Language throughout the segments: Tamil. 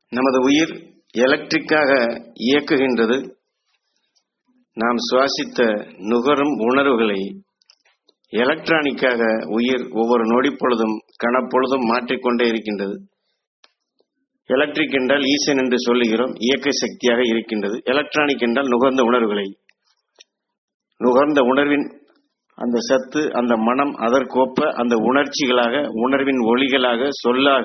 நமது உயிர் எலக்ட்ரிக்காக இயக்குகின்றது நாம் சுவாசித்த நுகரும் உணர்வுகளை எலக்ட்ரானிக்காக உயிர் ஒவ்வொரு நொடிப்பொழுதும் கணப்பொழுதும் மாற்றிக்கொண்டே இருக்கின்றது எலக்ட்ரிக் என்றால் ஈசன் என்று சொல்லுகிறோம் இயக்க சக்தியாக இருக்கின்றது எலக்ட்ரானிக் என்றால் நுகர்ந்த உணர்வுகளை நுகர்ந்த உணர்வின் அந்த சத்து அந்த மனம் அதற்கொப்ப அந்த உணர்ச்சிகளாக உணர்வின் ஒளிகளாக சொல்லாக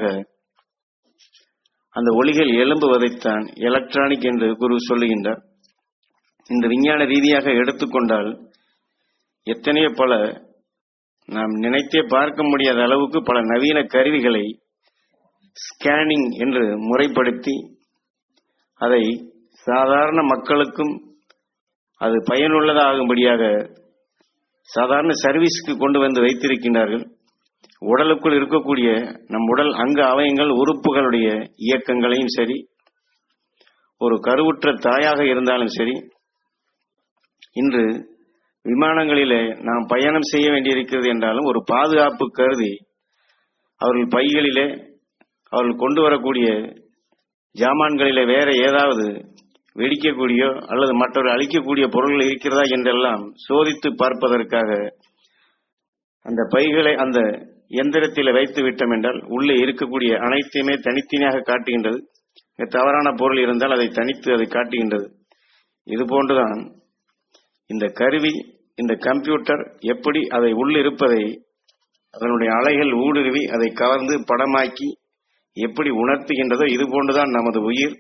அந்த ஒளிகள் எழும்புவதைத்தான் எலக்ட்ரானிக் என்று குரு சொல்லுகின்றார் இந்த விஞ்ஞான ரீதியாக எடுத்துக்கொண்டால் எத்தனையோ பல நாம் நினைத்தே பார்க்க முடியாத அளவுக்கு பல நவீன கருவிகளை ஸ்கேனிங் என்று முறைப்படுத்தி அதை சாதாரண மக்களுக்கும் அது பயனுள்ளதாகும்படியாக சாதாரண சர்வீஸ்க்கு கொண்டு வந்து வைத்திருக்கின்றார்கள் உடலுக்குள் இருக்கக்கூடிய நம் உடல் அங்க அவயங்கள் உறுப்புகளுடைய இயக்கங்களையும் சரி ஒரு கருவுற்ற தாயாக இருந்தாலும் சரி இன்று விமானங்களிலே நாம் பயணம் செய்ய வேண்டியிருக்கிறது என்றாலும் ஒரு பாதுகாப்பு கருதி அவர்கள் பைகளிலே அவர்கள் கொண்டு வரக்கூடிய ஜாமான்களிலே வேற ஏதாவது வெடிக்கக்கூடியோ அல்லது மற்றவர்கள் அழிக்கக்கூடிய பொருள்கள் இருக்கிறதா என்றெல்லாம் சோதித்து பார்ப்பதற்காக அந்த பைகளை அந்த எந்திரத்தில் வைத்து விட்டோம் என்றால் உள்ளே இருக்கக்கூடிய அனைத்தையுமே தனித்தனியாக காட்டுகின்றது தவறான பொருள் இருந்தால் அதை தனித்து அதை காட்டுகின்றது இது போன்றுதான் இந்த கருவி இந்த கம்ப்யூட்டர் எப்படி அதை உள்ளிருப்பதை அதனுடைய அலைகள் ஊடுருவி அதை கவர்ந்து படமாக்கி எப்படி உணர்த்துகின்றதோ இது போன்றுதான் நமது உயிர்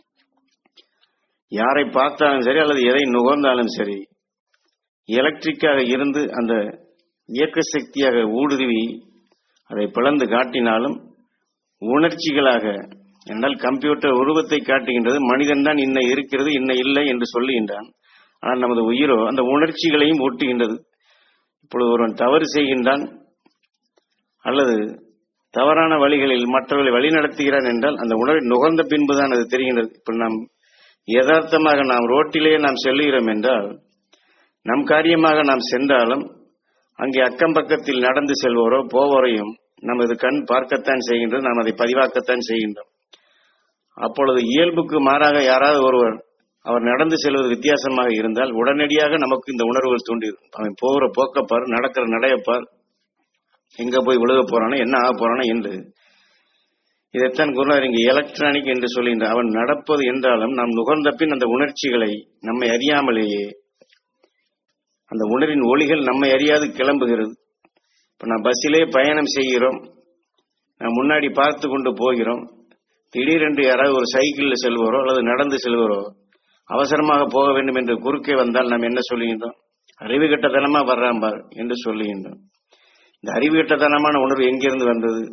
யாரை பார்த்தாலும் சரி அல்லது எதை நுகர்ந்தாலும் சரி எலக்ட்ரிக்காக இருந்து அந்த இயக்க சக்தியாக ஊடுருவி அதை பிளந்து காட்டினாலும் உணர்ச்சிகளாக என்றால் கம்ப்யூட்டர் உருவத்தை காட்டுகின்றது மனிதன் தான் இன்ன இருக்கிறது இன்ன இல்லை என்று சொல்லுகின்றான் ஆனால் நமது உயிரோ அந்த உணர்ச்சிகளையும் ஊட்டுகின்றது இப்பொழுது ஒருவன் தவறு செய்கின்றான் அல்லது தவறான வழிகளில் மற்றவர்களை வழி நடத்துகிறான் என்றால் அந்த உணர்வை நுகர்ந்த பின்புதான் அது தெரிகின்றது இப்ப நாம் யதார்த்தமாக நாம் ரோட்டிலேயே நாம் செல்லுகிறோம் என்றால் நம் காரியமாக நாம் சென்றாலும் அங்கே அக்கம் பக்கத்தில் நடந்து செல்வோரோ போவோரையும் நமது கண் பார்க்கத்தான் செய்கின்றது நாம் அதை பதிவாக்கத்தான் செய்கின்றோம் அப்பொழுது இயல்புக்கு மாறாக யாராவது ஒருவர் அவர் நடந்து செல்வது வித்தியாசமாக இருந்தால் உடனடியாக நமக்கு இந்த உணர்வுகள் தூண்டிடும் அவன் போகிற போக்கப்பார் நடக்கிற நடையப்பார் எங்க போய் விழுக போறானோ என்ன ஆக போறானோ என்று இதைத்தான் குருநாதர் இங்கு எலக்ட்ரானிக் என்று சொல்கின்றார் அவன் நடப்பது என்றாலும் நாம் நுகர்ந்த பின் அந்த உணர்ச்சிகளை நம்மை அறியாமலேயே அந்த உணர்வின் ஒளிகள் நம்மை அறியாது கிளம்புகிறது இப்ப நான் பஸ்ஸிலே பயணம் செய்கிறோம் நான் முன்னாடி பார்த்து கொண்டு போகிறோம் திடீரென்று யாராவது ஒரு சைக்கிளில் செல்வோரோ அல்லது நடந்து செல்வோரோ அவசரமாக போக வேண்டும் என்று குறுக்கே வந்தால் நாம் என்ன சொல்லுகின்றோம் அறிவு கட்டத்தனமா வர்றான் பார் என்று சொல்லுகின்றோம் இந்த அறிவு கட்டத்தனமான உணர்வு எங்கிருந்து வந்தது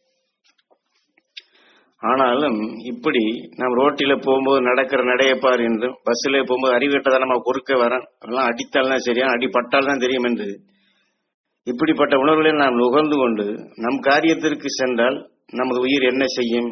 ஆனாலும் இப்படி நாம் ரோட்டில போகும்போது நடக்கிற நடையப்பார் என்றும் பஸ்ஸில் போகும்போது அறிவு கட்டத்தனமா குறுக்க வரேன் அதெல்லாம் அடித்தால் தான் சரியா அடிப்பட்டால் தான் தெரியும் என்று இப்படிப்பட்ட உணர்வுகளை நாம் நுகர்ந்து கொண்டு நம் காரியத்திற்கு சென்றால் நமது உயிர் என்ன செய்யும்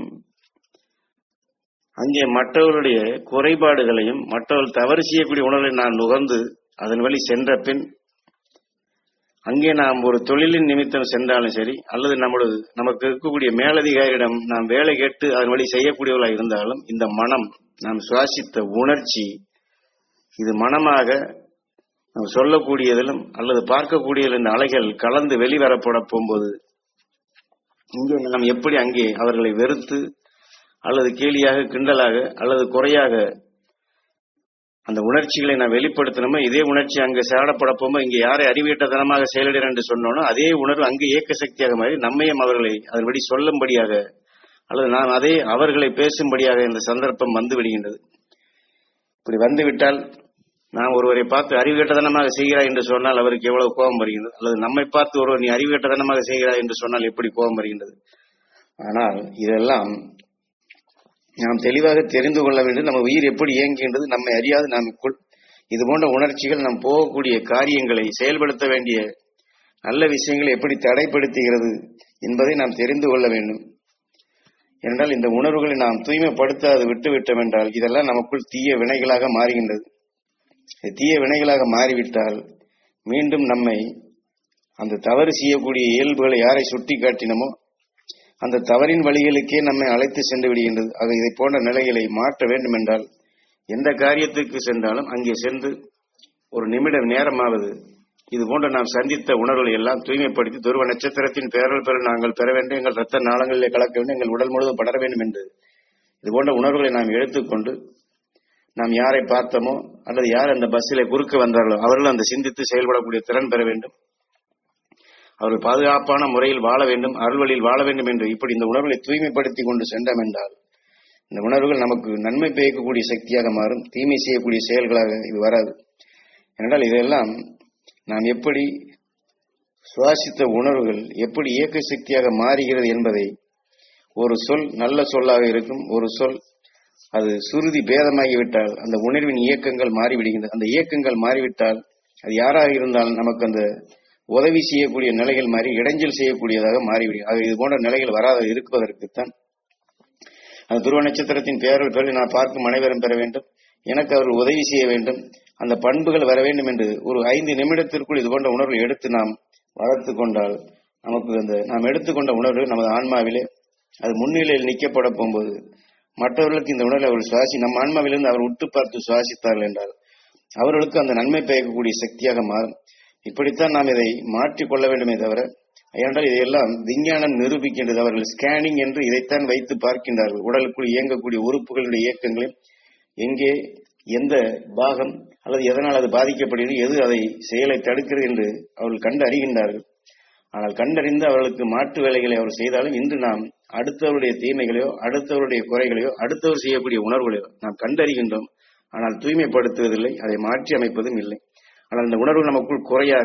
அங்கே மற்றவர்களுடைய குறைபாடுகளையும் மற்றவர்கள் தவறு செய்யக்கூடிய உணர்வை நான் நுகர்ந்து அதன் வழி சென்ற பின் அங்கே நாம் ஒரு தொழிலின் நிமித்தம் சென்றாலும் சரி அல்லது நம்மளது நமக்கு இருக்கக்கூடிய மேலதிகாரியிடம் நாம் வேலை கேட்டு அதன் வழி செய்யக்கூடியவர்களாக இருந்தாலும் இந்த மனம் நாம் சுவாசித்த உணர்ச்சி இது மனமாக நாம் சொல்லக்கூடியதிலும் அல்லது பார்க்கக்கூடியதில் இந்த அலைகள் கலந்து வெளிவரப்பட போகும்போது இங்கே நாம் எப்படி அங்கே அவர்களை வெறுத்து அல்லது கேலியாக கிண்டலாக அல்லது குறையாக அந்த உணர்ச்சிகளை நான் வெளிப்படுத்தணுமோ இதே உணர்ச்சி அங்கே சேடப்பட போகும்போது இங்கே யாரை அறிவியட்டதனமாக செயலிடர் என்று சொன்னோனோ அதே உணர்வு அங்கே இயக்க சக்தியாக மாறி நம்மையும் அவர்களை அதன்படி சொல்லும்படியாக அல்லது நாம் அதே அவர்களை பேசும்படியாக இந்த சந்தர்ப்பம் வந்து விடுகின்றது இப்படி வந்துவிட்டால் நாம் ஒருவரை பார்த்து அறிவுகட்டதனமாக செய்கிறாய் என்று சொன்னால் அவருக்கு எவ்வளவு கோபம் வருகின்றது அல்லது நம்மை பார்த்து ஒருவர் நீ அறிவுகட்டதனமாக செய்கிறாய் என்று சொன்னால் எப்படி கோபம் வருகின்றது ஆனால் இதெல்லாம் நாம் தெளிவாக தெரிந்து கொள்ள வேண்டும் நம்ம உயிர் எப்படி இயங்குகின்றது நம்மை அறியாது நமக்குள் இது போன்ற உணர்ச்சிகள் நாம் போகக்கூடிய காரியங்களை செயல்படுத்த வேண்டிய நல்ல விஷயங்களை எப்படி தடைப்படுத்துகிறது என்பதை நாம் தெரிந்து கொள்ள வேண்டும் என்றால் இந்த உணர்வுகளை நாம் தூய்மைப்படுத்தாது விட்டுவிட்டோம் என்றால் இதெல்லாம் நமக்குள் தீய வினைகளாக மாறுகின்றது தீய வினைகளாக மாறிவிட்டால் மீண்டும் நம்மை அந்த தவறு செய்யக்கூடிய இயல்புகளை யாரை சுட்டி காட்டினமோ அந்த தவறின் வழிகளுக்கே நம்மை அழைத்து சென்று விடுகின்றது ஆக இதை போன்ற நிலைகளை மாற்ற வேண்டும் என்றால் எந்த காரியத்துக்கு சென்றாலும் அங்கே சென்று ஒரு நிமிடம் நேரமாவது இது போன்ற நாம் சந்தித்த உணர்வுகளை எல்லாம் தூய்மைப்படுத்தி துருவ நட்சத்திரத்தின் பேரல் பெற நாங்கள் பெற வேண்டும் எங்கள் ரத்த நாளங்களிலே கலக்க வேண்டும் எங்கள் உடல் முழுவதும் படர வேண்டும் என்று இது போன்ற உணர்வுகளை நாம் எடுத்துக்கொண்டு நாம் யாரை பார்த்தோமோ அல்லது யார் அந்த பஸ்ஸிலே குறுக்க வந்தார்களோ அவர்கள் அந்த சிந்தித்து செயல்படக்கூடிய திறன் பெற வேண்டும் அவர்கள் பாதுகாப்பான முறையில் வாழ வேண்டும் அருள்வழியில் வாழ வேண்டும் என்று இப்படி இந்த உணர்வுகளை தூய்மைப்படுத்தி கொண்டு சென்றோம் என்றால் இந்த உணர்வுகள் நமக்கு நன்மை பயக்கக்கூடிய சக்தியாக மாறும் தீமை செய்யக்கூடிய செயல்களாக இது வராது என்றால் இதெல்லாம் நாம் எப்படி சுவாசித்த உணர்வுகள் எப்படி இயக்க சக்தியாக மாறுகிறது என்பதை ஒரு சொல் நல்ல சொல்லாக இருக்கும் ஒரு சொல் அது சுருதி பேதமாகிவிட்டால் அந்த உணர்வின் இயக்கங்கள் மாறிவிடுகின்றன அந்த இயக்கங்கள் மாறிவிட்டால் அது யாராக இருந்தாலும் நமக்கு அந்த உதவி செய்யக்கூடிய நிலைகள் மாறி இடைஞ்சல் செய்யக்கூடியதாக மாறிவிடும் ஆக இது போன்ற நிலைகள் வராத இருப்பதற்குத்தான் அந்த துருவ நட்சத்திரத்தின் பெயர்கள் பேரில் நான் பார்க்கும் அனைவரும் பெற வேண்டும் எனக்கு அவர் உதவி செய்ய வேண்டும் அந்த பண்புகள் வர வேண்டும் என்று ஒரு ஐந்து நிமிடத்திற்குள் இது போன்ற உணர்வை எடுத்து நாம் வளர்த்து கொண்டால் நமக்கு அந்த நாம் எடுத்துக்கொண்ட உணர்வு நமது ஆன்மாவிலே அது முன்னிலையில் நிற்கப்பட போகும்போது மற்றவர்களுக்கு இந்த உணர்வை அவர் சுவாசி நம் ஆன்மாவிலிருந்து அவர் உற்று பார்த்து சுவாசித்தார்கள் என்றால் அவர்களுக்கு அந்த நன்மை பயக்கக்கூடிய சக்தியாக மாறும் இப்படித்தான் நாம் இதை மாற்றிக் கொள்ள வேண்டுமே தவிர ஏனென்றால் இதையெல்லாம் விஞ்ஞானம் நிரூபிக்கின்றது அவர்கள் ஸ்கேனிங் என்று இதைத்தான் வைத்து பார்க்கின்றார்கள் உடலுக்குள் இயங்கக்கூடிய உறுப்புகளுடைய இயக்கங்களில் எங்கே எந்த பாகம் அல்லது எதனால் அது பாதிக்கப்படுகிறது எது அதை செயலை தடுக்கிறது என்று அவர்கள் கண்டு அறிகின்றார்கள் ஆனால் கண்டறிந்து அவர்களுக்கு மாற்று வேலைகளை அவர் செய்தாலும் இன்று நாம் அடுத்தவருடைய தீமைகளையோ அடுத்தவருடைய குறைகளையோ அடுத்தவர் செய்யக்கூடிய உணர்வுகளையோ நாம் கண்டறிகின்றோம் ஆனால் தூய்மைப்படுத்துவதில்லை அதை மாற்றி அமைப்பதும் இல்லை ஆனால் அந்த உணர்வு நமக்குள் குறையாக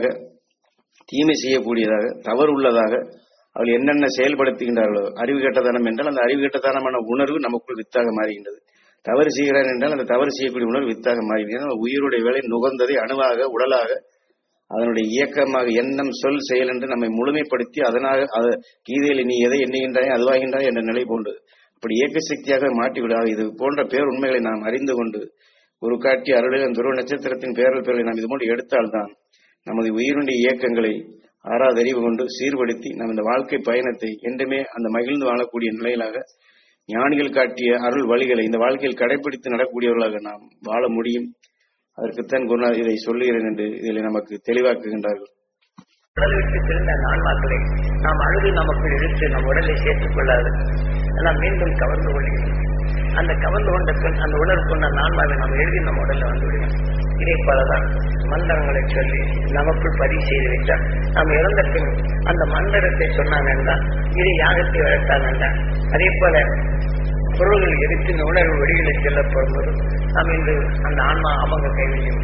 தீமை செய்யக்கூடியதாக தவறு உள்ளதாக அவர்கள் என்னென்ன செயல்படுத்துகின்றார்களோ அறிவு கெட்டதனம் என்றால் அந்த அறிவு கெட்டதனமான உணர்வு நமக்குள் வித்தாக மாறுகின்றது தவறு செய்கிறான் என்றால் அந்த தவறு செய்யக்கூடிய உணர்வு வித்தாக மாறுகிறது உயிருடைய வேலை நுகர்ந்ததை அணுவாக உடலாக அதனுடைய இயக்கமாக எண்ணம் சொல் செயல் என்று நம்மை முழுமைப்படுத்தி அதனாக அது கீதையில் நீ எதை எண்ணுகின்றாய் அதுவாகின்றாய் என்ற நிலை போன்றது அப்படி இயக்க சக்தியாக மாற்றிவிடாது இது போன்ற பேர் உண்மைகளை நாம் அறிந்து கொண்டு ஒரு காட்டி அருளில் துருவ நட்சத்திரத்தின் பேரல் பேரலை நாம் இது போன்று எடுத்தால்தான் நமது உயிருடைய இயக்கங்களை ஆறாதறிவு கொண்டு சீர்படுத்தி நம் இந்த வாழ்க்கை பயணத்தை என்றுமே அந்த மகிழ்ந்து வாழக்கூடிய நிலையிலாக ஞானிகள் காட்டிய அருள் வழிகளை இந்த வாழ்க்கையில் கடைபிடித்து நடக்கூடியவர்களாக நாம் வாழ முடியும் அதற்குத்தான் குருநாதர் இதை சொல்லுகிறேன் என்று இதில் நமக்கு தெளிவாக்குகின்றார்கள் உடல் விட்டு பிரிந்த அந்த ஆன்மாக்களை நாம் அழுது நமக்குள் இழுத்து நம் உடலை சேர்த்துக் கொள்ளாது நாம் மீண்டும் கவர்ந்து கொள்கிறோம் அந்த கவர்ந்து கொண்ட பின் அந்த உணர்வு கொண்ட அந்த ஆன்மாவை நாம் எழுதி நம்ம உடல்ல வந்து விடுவோம் இதே போலதான் மந்திரங்களை சொல்லி நமக்குள் பதிவு செய்து வைத்தார் நாம் இறந்த பின் அந்த மந்திரத்தை சொன்னான் என்றால் இது யாகத்தை வளர்த்தான் என்றால் அதே போல பொருள்கள் எரித்து இந்த உணர்வு வெளியில செல்லப்படும் போது நாம் இன்று அந்த ஆன்மா அவங்க கைவெளியும்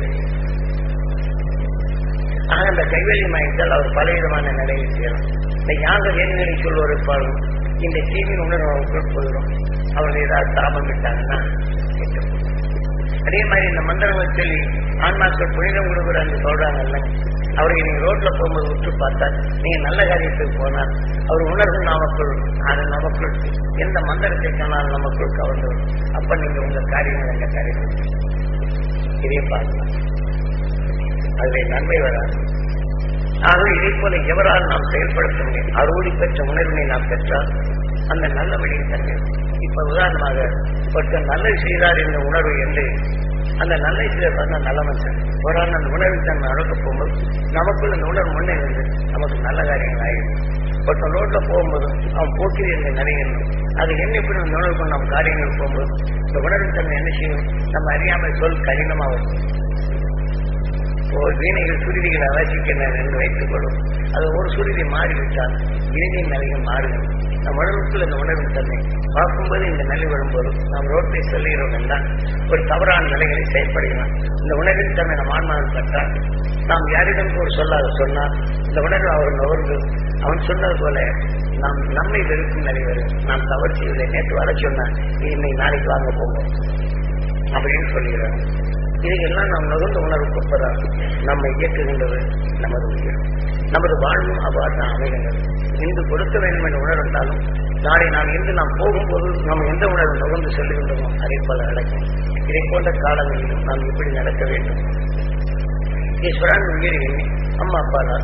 ஆக அந்த கைவெளி மயத்தால் அவர் பலவிதமான நிலையை செய்யலாம் இந்த யாக வேணுகளை சொல்வோரை பாருங்க இந்த தீவின் உணர்வு அவர்களுக்கு போயிடும் அவர்கள் ஏதாவது தாபம் விட்டாங்கன்னா கெட்டுப் போகும். அதே மாதிரி இந்த மந்திரங்களை சொல்லி ஆன்மாக்கள் புனிதம் கொடுக்குறாங்க சொல்றாங்கல்ல அவருக்கு நீங்க ரோட்ல போகும்போது உற்று பார்த்தா நீங்க நல்ல காரியத்துக்கு போனா அவர் உணர்வு நமக்குள் அது நமக்குள் எந்த மந்திரத்தை சொன்னாலும் நமக்குள் கவர்ந்து வரும். அப்ப நீங்க உங்க காரியங்கள் எங்க காரியங்கள் இதே பார்க்கலாம் அதில் நன்மை வராது ஆகவே இதை போல எவரால் நாம் செயல்படுத்த முடியும் அறுவடை பெற்ற உணர்வினை நாம் பெற்றால் அந்த நல்ல வழியில் தங்க இப்ப உதாரணமாக ஒருத்தர் நல்லது செய்தார் என்ற உணர்வு என்று அந்த நல்ல செய்தார் பண்ண நல்லவன் சார் ஒரு ஆள் அந்த உணர்வு தன்மை அழக்க போகும்போது நமக்குள்ள அந்த உணர்வு முன்னே இருந்து நமக்கு நல்ல காரியங்கள் ஆகிடும் ஒருத்தன் ரோட்ல போகும்போது அவன் போக்கிரி என்ற நிலையணும் அது என்ன இப்படி நம்ம உணர்வு கொண்டு நம்ம காரியங்கள் போகும்போது இந்த உணர்வு தன்மை என்ன செய்யும் நம்ம அறியாமல் சொல் கடினமா வரும் ஒரு வீணைகள் சுருதிகளை அவசிக்கின்றன என்று வைத்துக் கொள்ளும் அது ஒரு சுருதி மாறிவிட்டால் இறுதியின் நிலையும் மாறுகிறது நம் உணர்வுக்குள் இந்த உணர்வின் தன்மை பார்க்கும்போது இந்த நிலை வரும்போது நாம் ரோட்டை செல்கிறோம் என்றால் ஒரு தவறான நிலைகளை செயல்படுகிறோம் இந்த உணர்வின் தன்மை நம் ஆன்மாவில் பெற்றால் நாம் யாரிடம் ஒரு சொல்லாத சொன்னால் இந்த உணர்வு அவர் நுகர்ந்து அவன் சொன்னது போல நாம் நம்மை வெறுக்கும் நிலை வரும் நாம் தவறு செய்வதை நேற்று வர சொன்னான் இன்னைக்கு நாளைக்கு வாங்க போவோம் அப்படின்னு சொல்லுகிறார் இதையெல்லாம் நாம் நுகர்ந்த உணர்வுக்கு ஒப்பதான் நம்மை இயக்குகின்றது நமது உயிர் நமது வாழ்வும் அவ்வாறு தான் அமைகின்றது இன்று கொடுக்க வேண்டும் என்ற உணர்வு இருந்தாலும் நாளை நாம் இன்று நாம் போகும்போது நாம் எந்த உணர்வு நுகர்ந்து செல்லுகின்றோமோ அதே போல நடக்கும் இதை போன்ற காலங்களிலும் நாம் இப்படி நடக்க வேண்டும் ஈஸ்வரன் உயிர் எண்ணி அம்மா அப்பா தான்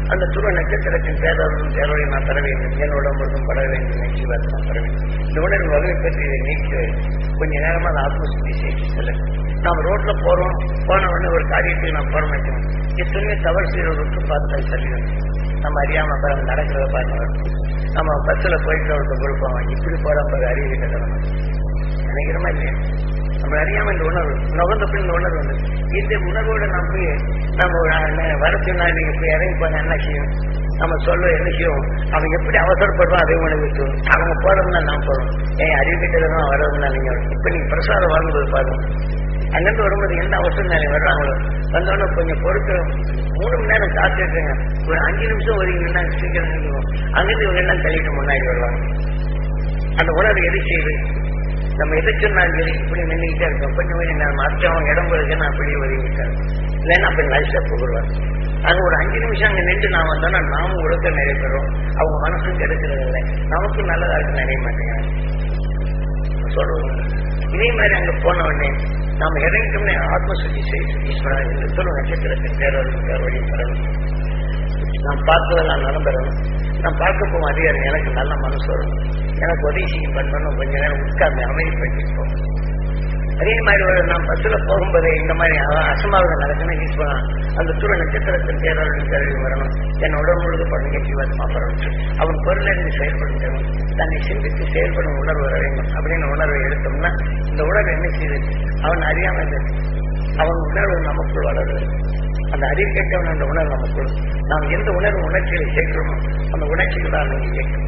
அந்த துருவ நட்சத்திரத்தின் பேரவரும் பேரவரை நான் பெற வேண்டும் என்னோட முழுதும் பட வேண்டும் நிச்சயமாக நான் பெற வேண்டும் இந்த உணர்வு வகை பற்றி இதை நீக்க கொஞ்ச நேரமா அதை ஆத்மசுத்தி செய்து செல்ல நாம் ரோட்ல போறோம் போன உடனே ஒரு காரியத்துக்கு நான் போற மாட்டோம் எத்தனையோ தவறு செய்யறவருக்கு பார்த்தா சரியும் நம்ம அறியாம பாருங்க நடக்கிறத பார்க்க நம்ம பஸ்ல போயிட்டு அவர்கிட்ட கொடுப்போம் இப்படி போற பாரு அறிவு கட்டணும் நினைக்கிறோமா இல்லையா நம்ம அறியாம இந்த உணர்வு நுகர்ந்த பின் இந்த உணர்வு வந்து இந்த உணர்வோட நம்ம போய் நம்ம ஒரு அண்ணன் வர சொன்னா நீங்க போய் இறங்கி போன என்ன செய்யும் நம்ம சொல்ல என்ன செய்யும் அவன் எப்படி அவசரப்படுறோம் அதே உணவு வச்சும் அவங்க போறதுன்னா நான் போறோம் ஏன் அறிவு கிட்டதான் வர்றதுன்னா நீங்க இப்ப நீங்க பிரசாதம் வாங்கும்போது பாருங்க அங்கிருந்து வரும்போது எந்த அவசரம் தானே வர்றாங்களோ வந்தோடனே கொஞ்சம் பொறுக்க மூணு மணி நேரம் காத்துட்டுருங்க ஒரு அஞ்சு நிமிஷம் வரீங்கன்னா சீக்கிரம் நிற்கும் அங்கிருந்து இவங்க எல்லாம் தள்ளிட்டு முன்னாடி வருவாங்க அந்த உணர்வு எது செய்யுது நம்ம எதை சொன்னாலும் சரி இப்படி நின்றுக்கிட்டே இருக்கோம் கொஞ்சம் கொஞ்சம் நேரம் மற்றவங்க இடம் போதுக்கு நான் அப்படியே ஒதுங்கிட்டேன் இல்லைன்னா அப்படி லைஃப்ல புகழ்வார் அது ஒரு அஞ்சு நிமிஷம் அங்க நின்று நான் வந்தோம்னா நாமும் ஒழுக்க நிறைய பெறும் அவங்க மனசும் கெடுக்கிறது இல்லை நமக்கும் நல்லதா இருக்கு நிறைய மாட்டேங்கிறாங்க சொல்றோம் இதே மாதிரி அங்க போன உடனே நாம இறங்கிட்டோம்னே ஆத்மசுத்தி செய்து ஈஸ்வரா இந்த சொல்லும் நட்சத்திரத்தின் பேரவர்கள் பேரவழி பெறணும் நான் பார்த்ததெல்லாம் நடந்துடணும் நான் பார்க்க போகும் அதிகாரம் எனக்கு நல்ல மனசு வரும் எனக்கு உதவி செய்ய பண்ணணும் கொஞ்ச நேரம் உட்கார்ந்து அமைதிப்படுத்திப்போம் அதே மாதிரி ஒரு நான் பஸ்ல போகும்போது இந்த மாதிரி அ- அசம்பாவிதம் நடக்குன்னு யூஸ் பண்ணலாம் அந்த துறை நட்சத்திரத்தின் பேரவர்கள் கருவி வரணும் என் உடல் முழுது பண்ணுங்க ஜீவாத்மா பரவணும் அவன் பொருளிலிருந்து செயல்படும் தேவன் தன்னை சிந்தித்து செயல்படும் உணர்வு வர வேண்டும் அப்படின்னு உணர்வை எடுத்தோம்னா இந்த உணர்வு என்ன செய்யுது அவன் அறியாமல் இருக்கு. அவன் உணர்வு நமக்குள் வளருது அந்த அறிவு கேட்டவன் அந்த உணர்வு நமக்குள் நாம் எந்த உணர்வு உணர்ச்சிகளை சேர்க்கிறோமோ அந்த உணர்ச்சிகள் தான் நீங்க இயக்கம்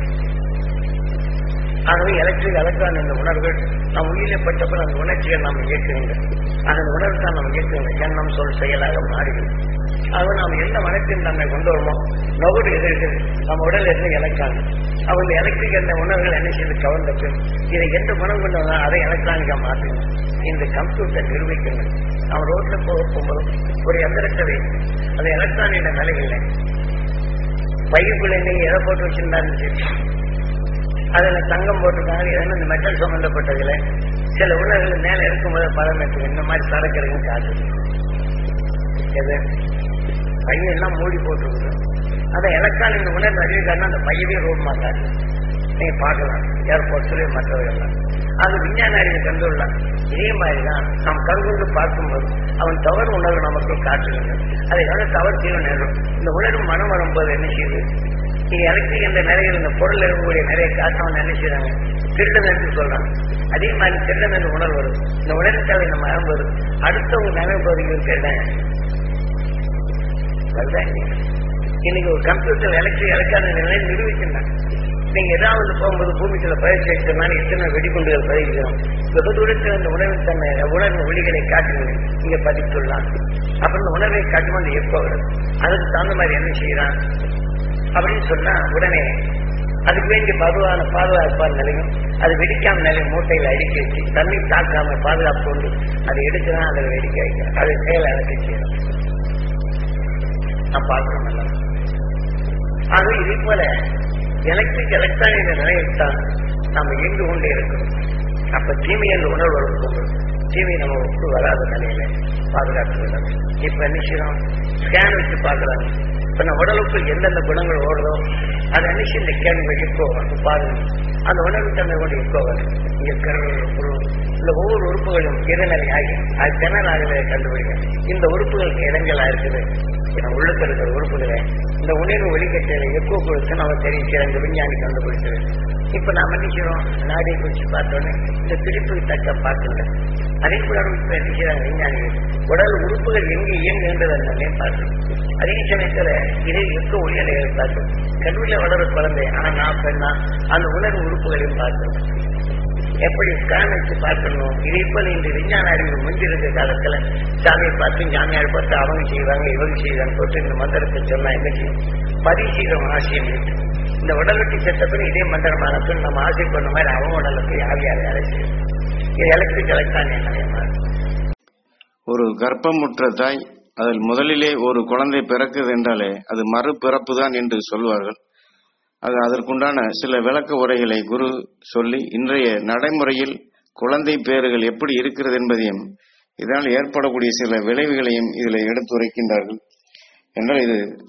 ஆகவே எலக்ட்ரிக் எலக்ட்ரான் என்ற உணர்வுகள் நம் உயிரிலே பட்டപ്പോൾ அந்த உணர்ச்சிகள் நாம் இயக்குகின்றன அந்த உணர்வு தான் நாம் இயக்குகின்ற எண்ணம் சொல் செயலாக மாறுகிறது ஆக நாம் எந்த மனத்தின் நம்மை கொண்டு வருமோ நொகுடு எது இருக்குது நம்ம உடல் இருந்து எலக்ட்ரான் அவங்க எலக்ட்ரிக் என்ற உணர்வுகள் என்ன செய்து கவர்ந்த பின் இதை எந்த உணர்வு கொண்டு வந்தால் அதை எலக்ட்ரானிக்கா மாற்றுங்க இந்த கம்ப்யூட்டர் நிரூபிக்கணும் நம்ம ரோட்ல போக போகும்போது ஒரு எந்திரத்தை வைத்து அது எலக்ட்ரானிக் நிலையில் பைக்குள்ள நீங்க எதை போட்டு வச்சிருந்தாலும் சரி அதுல தங்கம் போட்டிருக்காங்க ஏன்னா இந்த மெட்டல் சம்பந்தப்பட்டதுல சில உணர்வுகள் மேல இருக்கும்போது பதம் இருக்கு இந்த மாதிரி சரக்கு இருக்குன்னு காட்டுது எது பையன் எல்லாம் மூடி போட்டிருக்குது அதை எலக்ட்ரானிக் உணர்வு அறிவிக்காருன்னா அந்த பையவே ரூபமா காட்டுது நீங்க பார்க்கலாம் ஏர்போர்ட்ஸ்லயும் மற்றவர்கள் அது விஞ்ஞான அறிவு கண்டுள்ளான் இதே மாதிரிதான் நாம் கருகுண்டு பார்க்கும்போது அவன் தவறு உணர்வு நமக்கு காட்டுகின்றது அதை வந்து தவறு செய்ய நேரம் இந்த உணர்வு மனம் வரும்போது என்ன செய்யுது நீங்க எலக்ட்ரிக் என்ற நிறைய இந்த பொருள் இருக்கக்கூடிய நிறைய காட்டவன் என்ன செய்யறாங்க திருடன் என்று சொல்றாங்க அதே மாதிரி திருடன் என்ற உணர்வு வரும் இந்த உணர்வுக்காக நம்ம வரும்போது அடுத்தவங்க நினைவு பகுதிகள் கேட்டேன் அதுதான் இங்க. இன்னைக்கு ஒரு கம்ப்யூட்டர் எலக்ட்ரிக் எலக்ட்ரானிக் நிலையை நிரூபிக்கின்றாங்க நீங்க ஏதாவது போகும்போது பூமிக்குள்ள பயிற்சி எடுத்தோம்னா எத்தனை வெடிகுண்டுகள் பயிர்க்கிறோம் வெகு தூரத்தில் அந்த உணவின் தன்னை உணர்வு ஒளிகளை காட்டுங்கள் இங்க பதித்துள்ளான் அப்புறம் இந்த உணர்வை காட்டும் அந்த எப்போ வருது அதுக்கு தகுந்த மாதிரி என்ன செய்யறான் அப்படின்னு சொன்னா உடனே அதுக்கு வேண்டிய பருவான பாதுகாப்பான நிலையும் அது வெடிக்காம நிலை மூட்டையில அடுக்கி வச்சு தண்ணி தாக்காம பாதுகாப்பு கொண்டு அதை எடுக்கிறான் அதை வெடிக்க வைக்கிறான் அதை செயல் அடக்கி செய்யணும் நான் பார்க்கிறோம் எல்லாம் ஆக இதே போல எலக்ட்ரிக் எலக்ட்ரானிக் நிலையத்தான் நாம் இயங்கு கொண்டே இருக்கிறோம் அப்ப தீமை என்ற உணர்வு வரும்போது தீமை நம்ம ஒப்பு வராத நிலையில பாதுகாத்து விடணும் இப்ப என்ன செய்யறோம் ஸ்கேன் வச்சு பார்க்கறாங்க இப்ப நம்ம உடலுக்குள் எந்தெந்த குணங்கள் ஓடுதோ அதை என்ன செய்ய இந்த கேள்வி எக்கோ வந்து பாருங்க அந்த உணர்வு தன்மை கொண்டு எக்கோ வரும் இங்க கரு இந்த ஒவ்வொரு உறுப்புகளும் இடைநிலை ஆகி அது திணறாக கண்டுபிடிங்க இந்த உறுப்புகளுக்கு இடங்களா இருக்குது நம்ம உள்ளுக்கு இருக்கிற உறுப்புகளை இந்த உணர்வு ஒளிக்கட்டையில எக்கோ கொடுத்து நம்ம தெரிவிக்கிற இந்த விஞ்ஞானி கண்டுபிடிச்சது இப்ப நாம என்ன செய்யறோம் நாடியை குறிச்சு பார்த்தோன்னே இந்த பிடிப்பு தக்க பார்க்கல அதே போல இப்ப என்ன செய்யறாங்க விஞ்ஞானிகள் உடல் உறுப்புகள் எங்க இயங்குகின்றது என்னன்னே பார்க்கணும் அதே சமயத்துல இதே எக்க ஒளியலைகளை பார்க்கணும் கல்வியில வளர குழந்தை ஆனா நான் பெண்ணா அந்த உணர்வு உறுப்புகளையும் பார்க்கணும் எப்படி ஸ்கேன் வச்சு பார்க்கணும் இதே போல இந்த விஞ்ஞான அறிவு முந்திருக்க காலத்துல சாமியை பார்த்து ஜாமியார் பார்த்து அவங்க செய்வாங்க இவங்க செய்வாங்க போட்டு இந்த மந்திரத்தை சொன்னா என்ன செய்யும் பரிசீலம் ஆசையம் இருக்கு இந்த உடலுக்கு செத்தப்பின் இதே மந்திரம் அனுப்பும் நம்ம ஆசை பண்ண மாதிரி அவங்க உடலுக்கு யார் யார் யாரை செய்யும் இது எலக்ட்ரிக் எலக்ட்ரானிக் நிலையமா ஒரு கர்ப்பமுற்ற தாய் அதில் முதலிலே ஒரு குழந்தை பிறக்குது என்றாலே அது மறுபிறப்பு தான் என்று சொல்வார்கள் அது அதற்குண்டான சில விளக்க உரைகளை குரு சொல்லி இன்றைய நடைமுறையில் குழந்தை பேறுகள் எப்படி இருக்கிறது என்பதையும் இதனால் ஏற்படக்கூடிய சில விளைவுகளையும் இதில் எடுத்துரைக்கின்றார்கள் என்றால் இது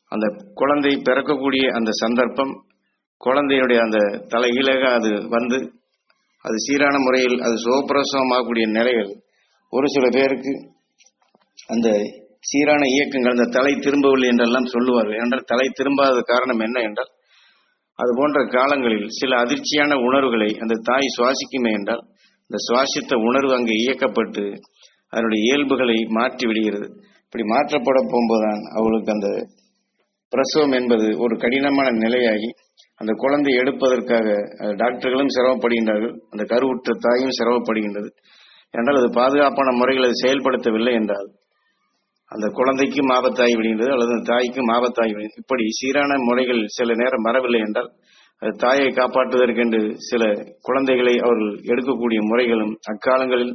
அந்த குழந்தை பிறக்கக்கூடிய அந்த சந்தர்ப்பம் குழந்தையுடைய அந்த தலைகீழாக அது வந்து அது சீரான முறையில் அது சுகப்பிரசவமாகக்கூடிய நிலைகள் ஒரு சில பேருக்கு அந்த சீரான இயக்கங்கள் அந்த தலை திரும்பவில்லை என்றெல்லாம் சொல்லுவார்கள் என்றால் தலை திரும்பாத காரணம் என்ன என்றால் அது போன்ற காலங்களில் சில அதிர்ச்சியான உணர்வுகளை அந்த தாய் சுவாசிக்குமே என்றால் இந்த சுவாசித்த உணர்வு அங்கே இயக்கப்பட்டு அதனுடைய இயல்புகளை மாற்றி விடுகிறது இப்படி மாற்றப்பட போகும்போதுதான் அவளுக்கு அந்த பிரசவம் என்பது ஒரு கடினமான நிலையாகி அந்த குழந்தை எடுப்பதற்காக அஹ், டாக்டர்களும் சிரமப்படுகின்றார்கள் அந்த கருவுற்ற தாயும் சிரமப்படுகின்றது என்றால் அது பாதுகாப்பான முறையில் அது செயல்படுத்தவில்லை என்றால் அந்த குழந்தைக்கும் ஆபத்தாகி விடுகின்றது அல்லது அந்த தாய்க்கும் ஆபத்தாகி விடுகிறது இப்படி சீரான முறைகள் சில நேரம் வரவில்லை என்றால் அது தாயை காப்பாற்றுவதற்கென்று சில குழந்தைகளை அவர்கள் எடுக்கக்கூடிய முறைகளும் அக்காலங்களில்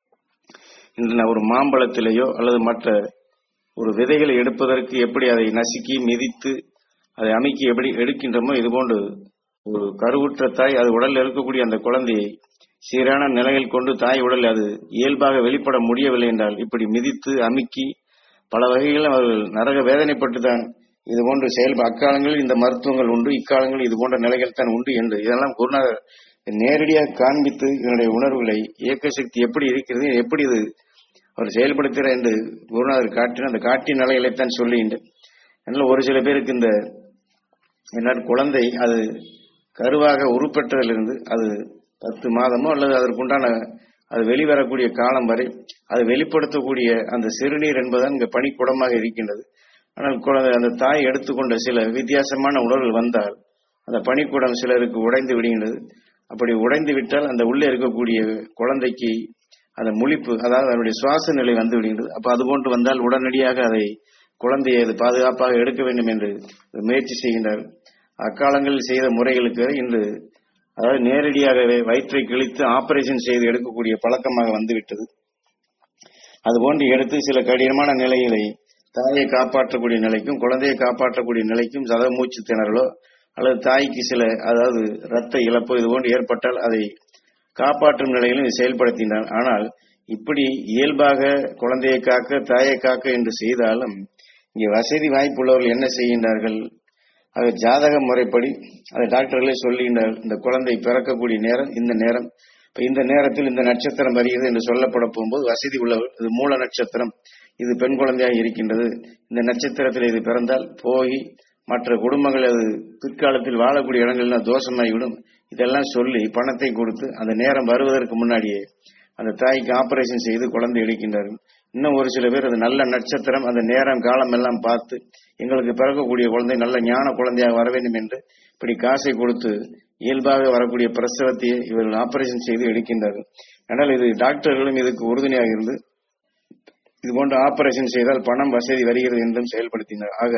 இன்று ஒரு மாம்பழத்திலேயோ அல்லது மற்ற ஒரு விதைகளை எடுப்பதற்கு எப்படி அதை நசுக்கி மிதித்து அதை அமைக்கி எப்படி எடுக்கின்றோமோ இதுபோன்று ஒரு கருவுற்ற தாய் அது உடலில் இருக்கக்கூடிய அந்த குழந்தையை சீரான நிலையில் கொண்டு தாய் உடல் அது இயல்பாக வெளிப்பட முடியவில்லை என்றால் இப்படி மிதித்து அமுக்கி பல வகைகளில் அவர்கள் நரக வேதனைப்பட்டு தான் இது போன்று செயல்ப அக்காலங்களில் இந்த மருத்துவங்கள் உண்டு இக்காலங்களில் இது போன்ற நிலைகள் தான் உண்டு என்று இதெல்லாம் குருநாதர் நேரடியாக காண்பித்து இதனுடைய உணர்வுகளை இயக்க சக்தி எப்படி இருக்கிறது எப்படி இது அவர் செயல்படுத்துகிறார் என்று குருநாதர் காட்டின அந்த காட்டிய நிலைகளைத்தான் சொல்லுகின்றேன் அதனால ஒரு சில பேருக்கு இந்த என்னால் குழந்தை அது கருவாக உருப்பெற்றதிலிருந்து அது பத்து மாதமோ அல்லது அதற்குண்டான அது வெளிவரக்கூடிய காலம் வரை அது வெளிப்படுத்தக்கூடிய அந்த சிறுநீர் என்பதுதான் இங்கு பனிக்குடமாக இருக்கின்றது ஆனால் குழந்தை அந்த தாய் எடுத்துக்கொண்ட சில வித்தியாசமான உணர்வுகள் வந்தால் அந்த பனிக்குடம் சிலருக்கு உடைந்து விடுகின்றது அப்படி உடைந்து விட்டால் அந்த உள்ளே இருக்கக்கூடிய குழந்தைக்கு அந்த முழிப்பு அதாவது அதனுடைய சுவாச நிலை வந்து விடுகின்றது அப்ப அது போன்று வந்தால் உடனடியாக அதை குழந்தையை அது பாதுகாப்பாக எடுக்க வேண்டும் என்று முயற்சி செய்கின்றார் அக்காலங்களில் செய்த முறைகளுக்கு இன்று அதாவது நேரடியாகவே வயிற்றை கிழித்து ஆபரேஷன் செய்து எடுக்கக்கூடிய பழக்கமாக வந்துவிட்டது அதுபோன்று எடுத்து சில கடினமான நிலைகளை தாயை காப்பாற்றக்கூடிய நிலைக்கும் குழந்தையை காப்பாற்றக்கூடிய நிலைக்கும் சத மூச்சு திணறலோ அல்லது தாய்க்கு சில அதாவது இரத்த இழப்போ இது போன்று ஏற்பட்டால் அதை காப்பாற்றும் நிலையிலும் இது செயல்படுத்தினார் ஆனால் இப்படி இயல்பாக குழந்தையை காக்க தாயை காக்க என்று செய்தாலும் இங்கே வசதி வாய்ப்புள்ளவர்கள் என்ன செய்கின்றார்கள் அது ஜாதக முறைப்படி அது டாக்டர்களே சொல்லுகின்றார் இந்த குழந்தை பிறக்கக்கூடிய நேரம் இந்த நேரம் இப்ப இந்த நேரத்தில் இந்த நட்சத்திரம் வருகிறது என்று சொல்லப்பட போகும்போது வசதி உள்ளவர் இது மூல நட்சத்திரம் இது பெண் குழந்தையாக இருக்கின்றது இந்த நட்சத்திரத்தில் இது பிறந்தால் போய் மற்ற குடும்பங்கள் அது பிற்காலத்தில் வாழக்கூடிய இடங்கள்லாம் தோஷமாகிவிடும் இதெல்லாம் சொல்லி பணத்தை கொடுத்து அந்த நேரம் வருவதற்கு முன்னாடியே அந்த தாய்க்கு ஆபரேஷன் செய்து குழந்தை எடுக்கின்றார்கள் இன்னும் ஒரு சில பேர் அது நல்ல நட்சத்திரம் அந்த நேரம் காலம் எல்லாம் பார்த்து எங்களுக்கு பிறக்கக்கூடிய குழந்தை நல்ல ஞான குழந்தையாக வர வேண்டும் என்று இப்படி காசை கொடுத்து இயல்பாக வரக்கூடிய பிரசவத்தை இவர்கள் ஆபரேஷன் செய்து எடுக்கின்றார்கள் ஆனால் இது டாக்டர்களும் இதுக்கு உறுதுணையாக இருந்து இது போன்ற ஆபரேஷன் செய்தால் பணம் வசதி வருகிறது என்றும் செயல்படுத்தினார் ஆக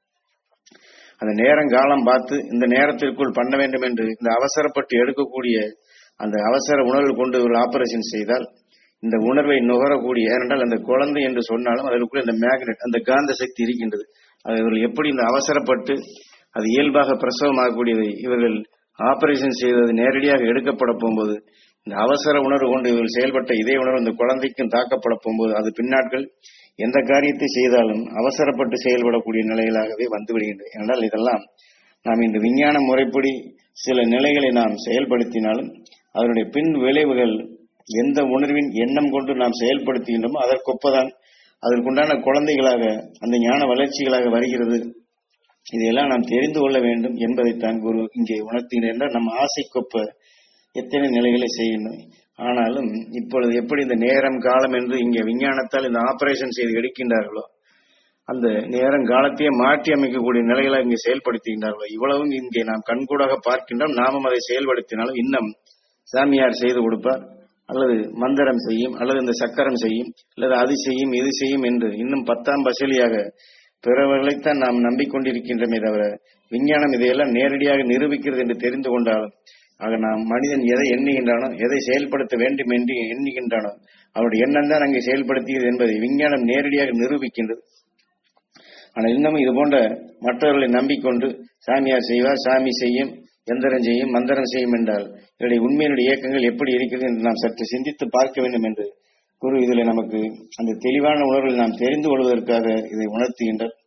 அந்த நேரம் காலம் பார்த்து இந்த நேரத்திற்குள் பண்ண வேண்டும் என்று இந்த அவசரப்பட்டு எடுக்கக்கூடிய அந்த அவசர உணர்வு கொண்டு ஒரு ஆபரேஷன் செய்தால் இந்த உணர்வை நுகரக்கூடிய ஏனென்றால் அந்த குழந்தை என்று சொன்னாலும் அதற்குள்ள இந்த மேக்னெட் அந்த காந்த சக்தி இருக்கின்றது அது இவர்கள் எப்படி இந்த அவசரப்பட்டு அது இயல்பாக பிரசவமாகக்கூடியதை இவர்கள் ஆபரேஷன் செய்தது நேரடியாக எடுக்கப்பட போகும்போது இந்த அவசர உணர்வு கொண்டு இவர்கள் செயல்பட்ட இதே உணர்வு இந்த குழந்தைக்கும் தாக்கப்பட போகும்போது அது பின்னாட்கள் எந்த காரியத்தை செய்தாலும் அவசரப்பட்டு செயல்படக்கூடிய நிலைகளாகவே வந்து விடுகின்றது என்றால் இதெல்லாம் நாம் இந்த விஞ்ஞான முறைப்படி சில நிலைகளை நாம் செயல்படுத்தினாலும் அதனுடைய பின் விளைவுகள் எந்த உணர்வின் எண்ணம் கொண்டு நாம் செயல்படுத்துகின்றோமோ அதற்கொப்பதான் அதற்குண்டான குழந்தைகளாக அந்த ஞான வளர்ச்சிகளாக வருகிறது இதையெல்லாம் நாம் தெரிந்து கொள்ள வேண்டும் என்பதைத்தான் குரு இங்கே உணர்த்துகிறேன் என்றால் நம்ம ஆசைக்கொப்ப எத்தனை நிலைகளை செய்யணும் ஆனாலும் இப்பொழுது எப்படி இந்த நேரம் காலம் என்று இங்கே விஞ்ஞானத்தால் இந்த ஆபரேஷன் செய்து எடுக்கின்றார்களோ அந்த நேரம் காலத்தையே மாற்றி அமைக்கக்கூடிய நிலைகளை இங்கே செயல்படுத்துகின்றார்களோ இவ்வளவும் இங்கே நாம் கண்கூடாக பார்க்கின்றோம் நாமும் அதை செயல்படுத்தினாலும் இன்னும் சாமியார் செய்து கொடுப்பார் அல்லது மந்திரம் செய்யும் அல்லது இந்த சக்கரம் செய்யும் அல்லது அது செய்யும் இது செய்யும் என்று இன்னும் பத்தாம் பசலியாக பிறவர்களைத்தான் நாம் நம்பிக்கொண்டிருக்கின்றமே தவிர விஞ்ஞானம் இதையெல்லாம் நேரடியாக நிரூபிக்கிறது என்று தெரிந்து கொண்டாலும் ஆக நாம் மனிதன் எதை எண்ணுகின்றானோ எதை செயல்படுத்த வேண்டும் என்று எண்ணுகின்றானோ அவருடைய எண்ணம் தான் அங்கே செயல்படுத்துகிறது என்பதை விஞ்ஞானம் நேரடியாக நிரூபிக்கின்றது ஆனால் இன்னமும் இது போன்ற மற்றவர்களை நம்பிக்கொண்டு சாமியார் செய்வார் சாமி செய்யும் எந்திரம் செய்யும் மந்திரம் செய்யும் என்றால் இதனுடைய உண்மையினுடைய இயக்கங்கள் எப்படி இருக்கிறது என்று நாம் சற்று சிந்தித்து பார்க்க வேண்டும் என்று குரு இதில் நமக்கு அந்த தெளிவான உணர்வில் நாம் தெரிந்து கொள்வதற்காக இதை உணர்த்துகின்றார்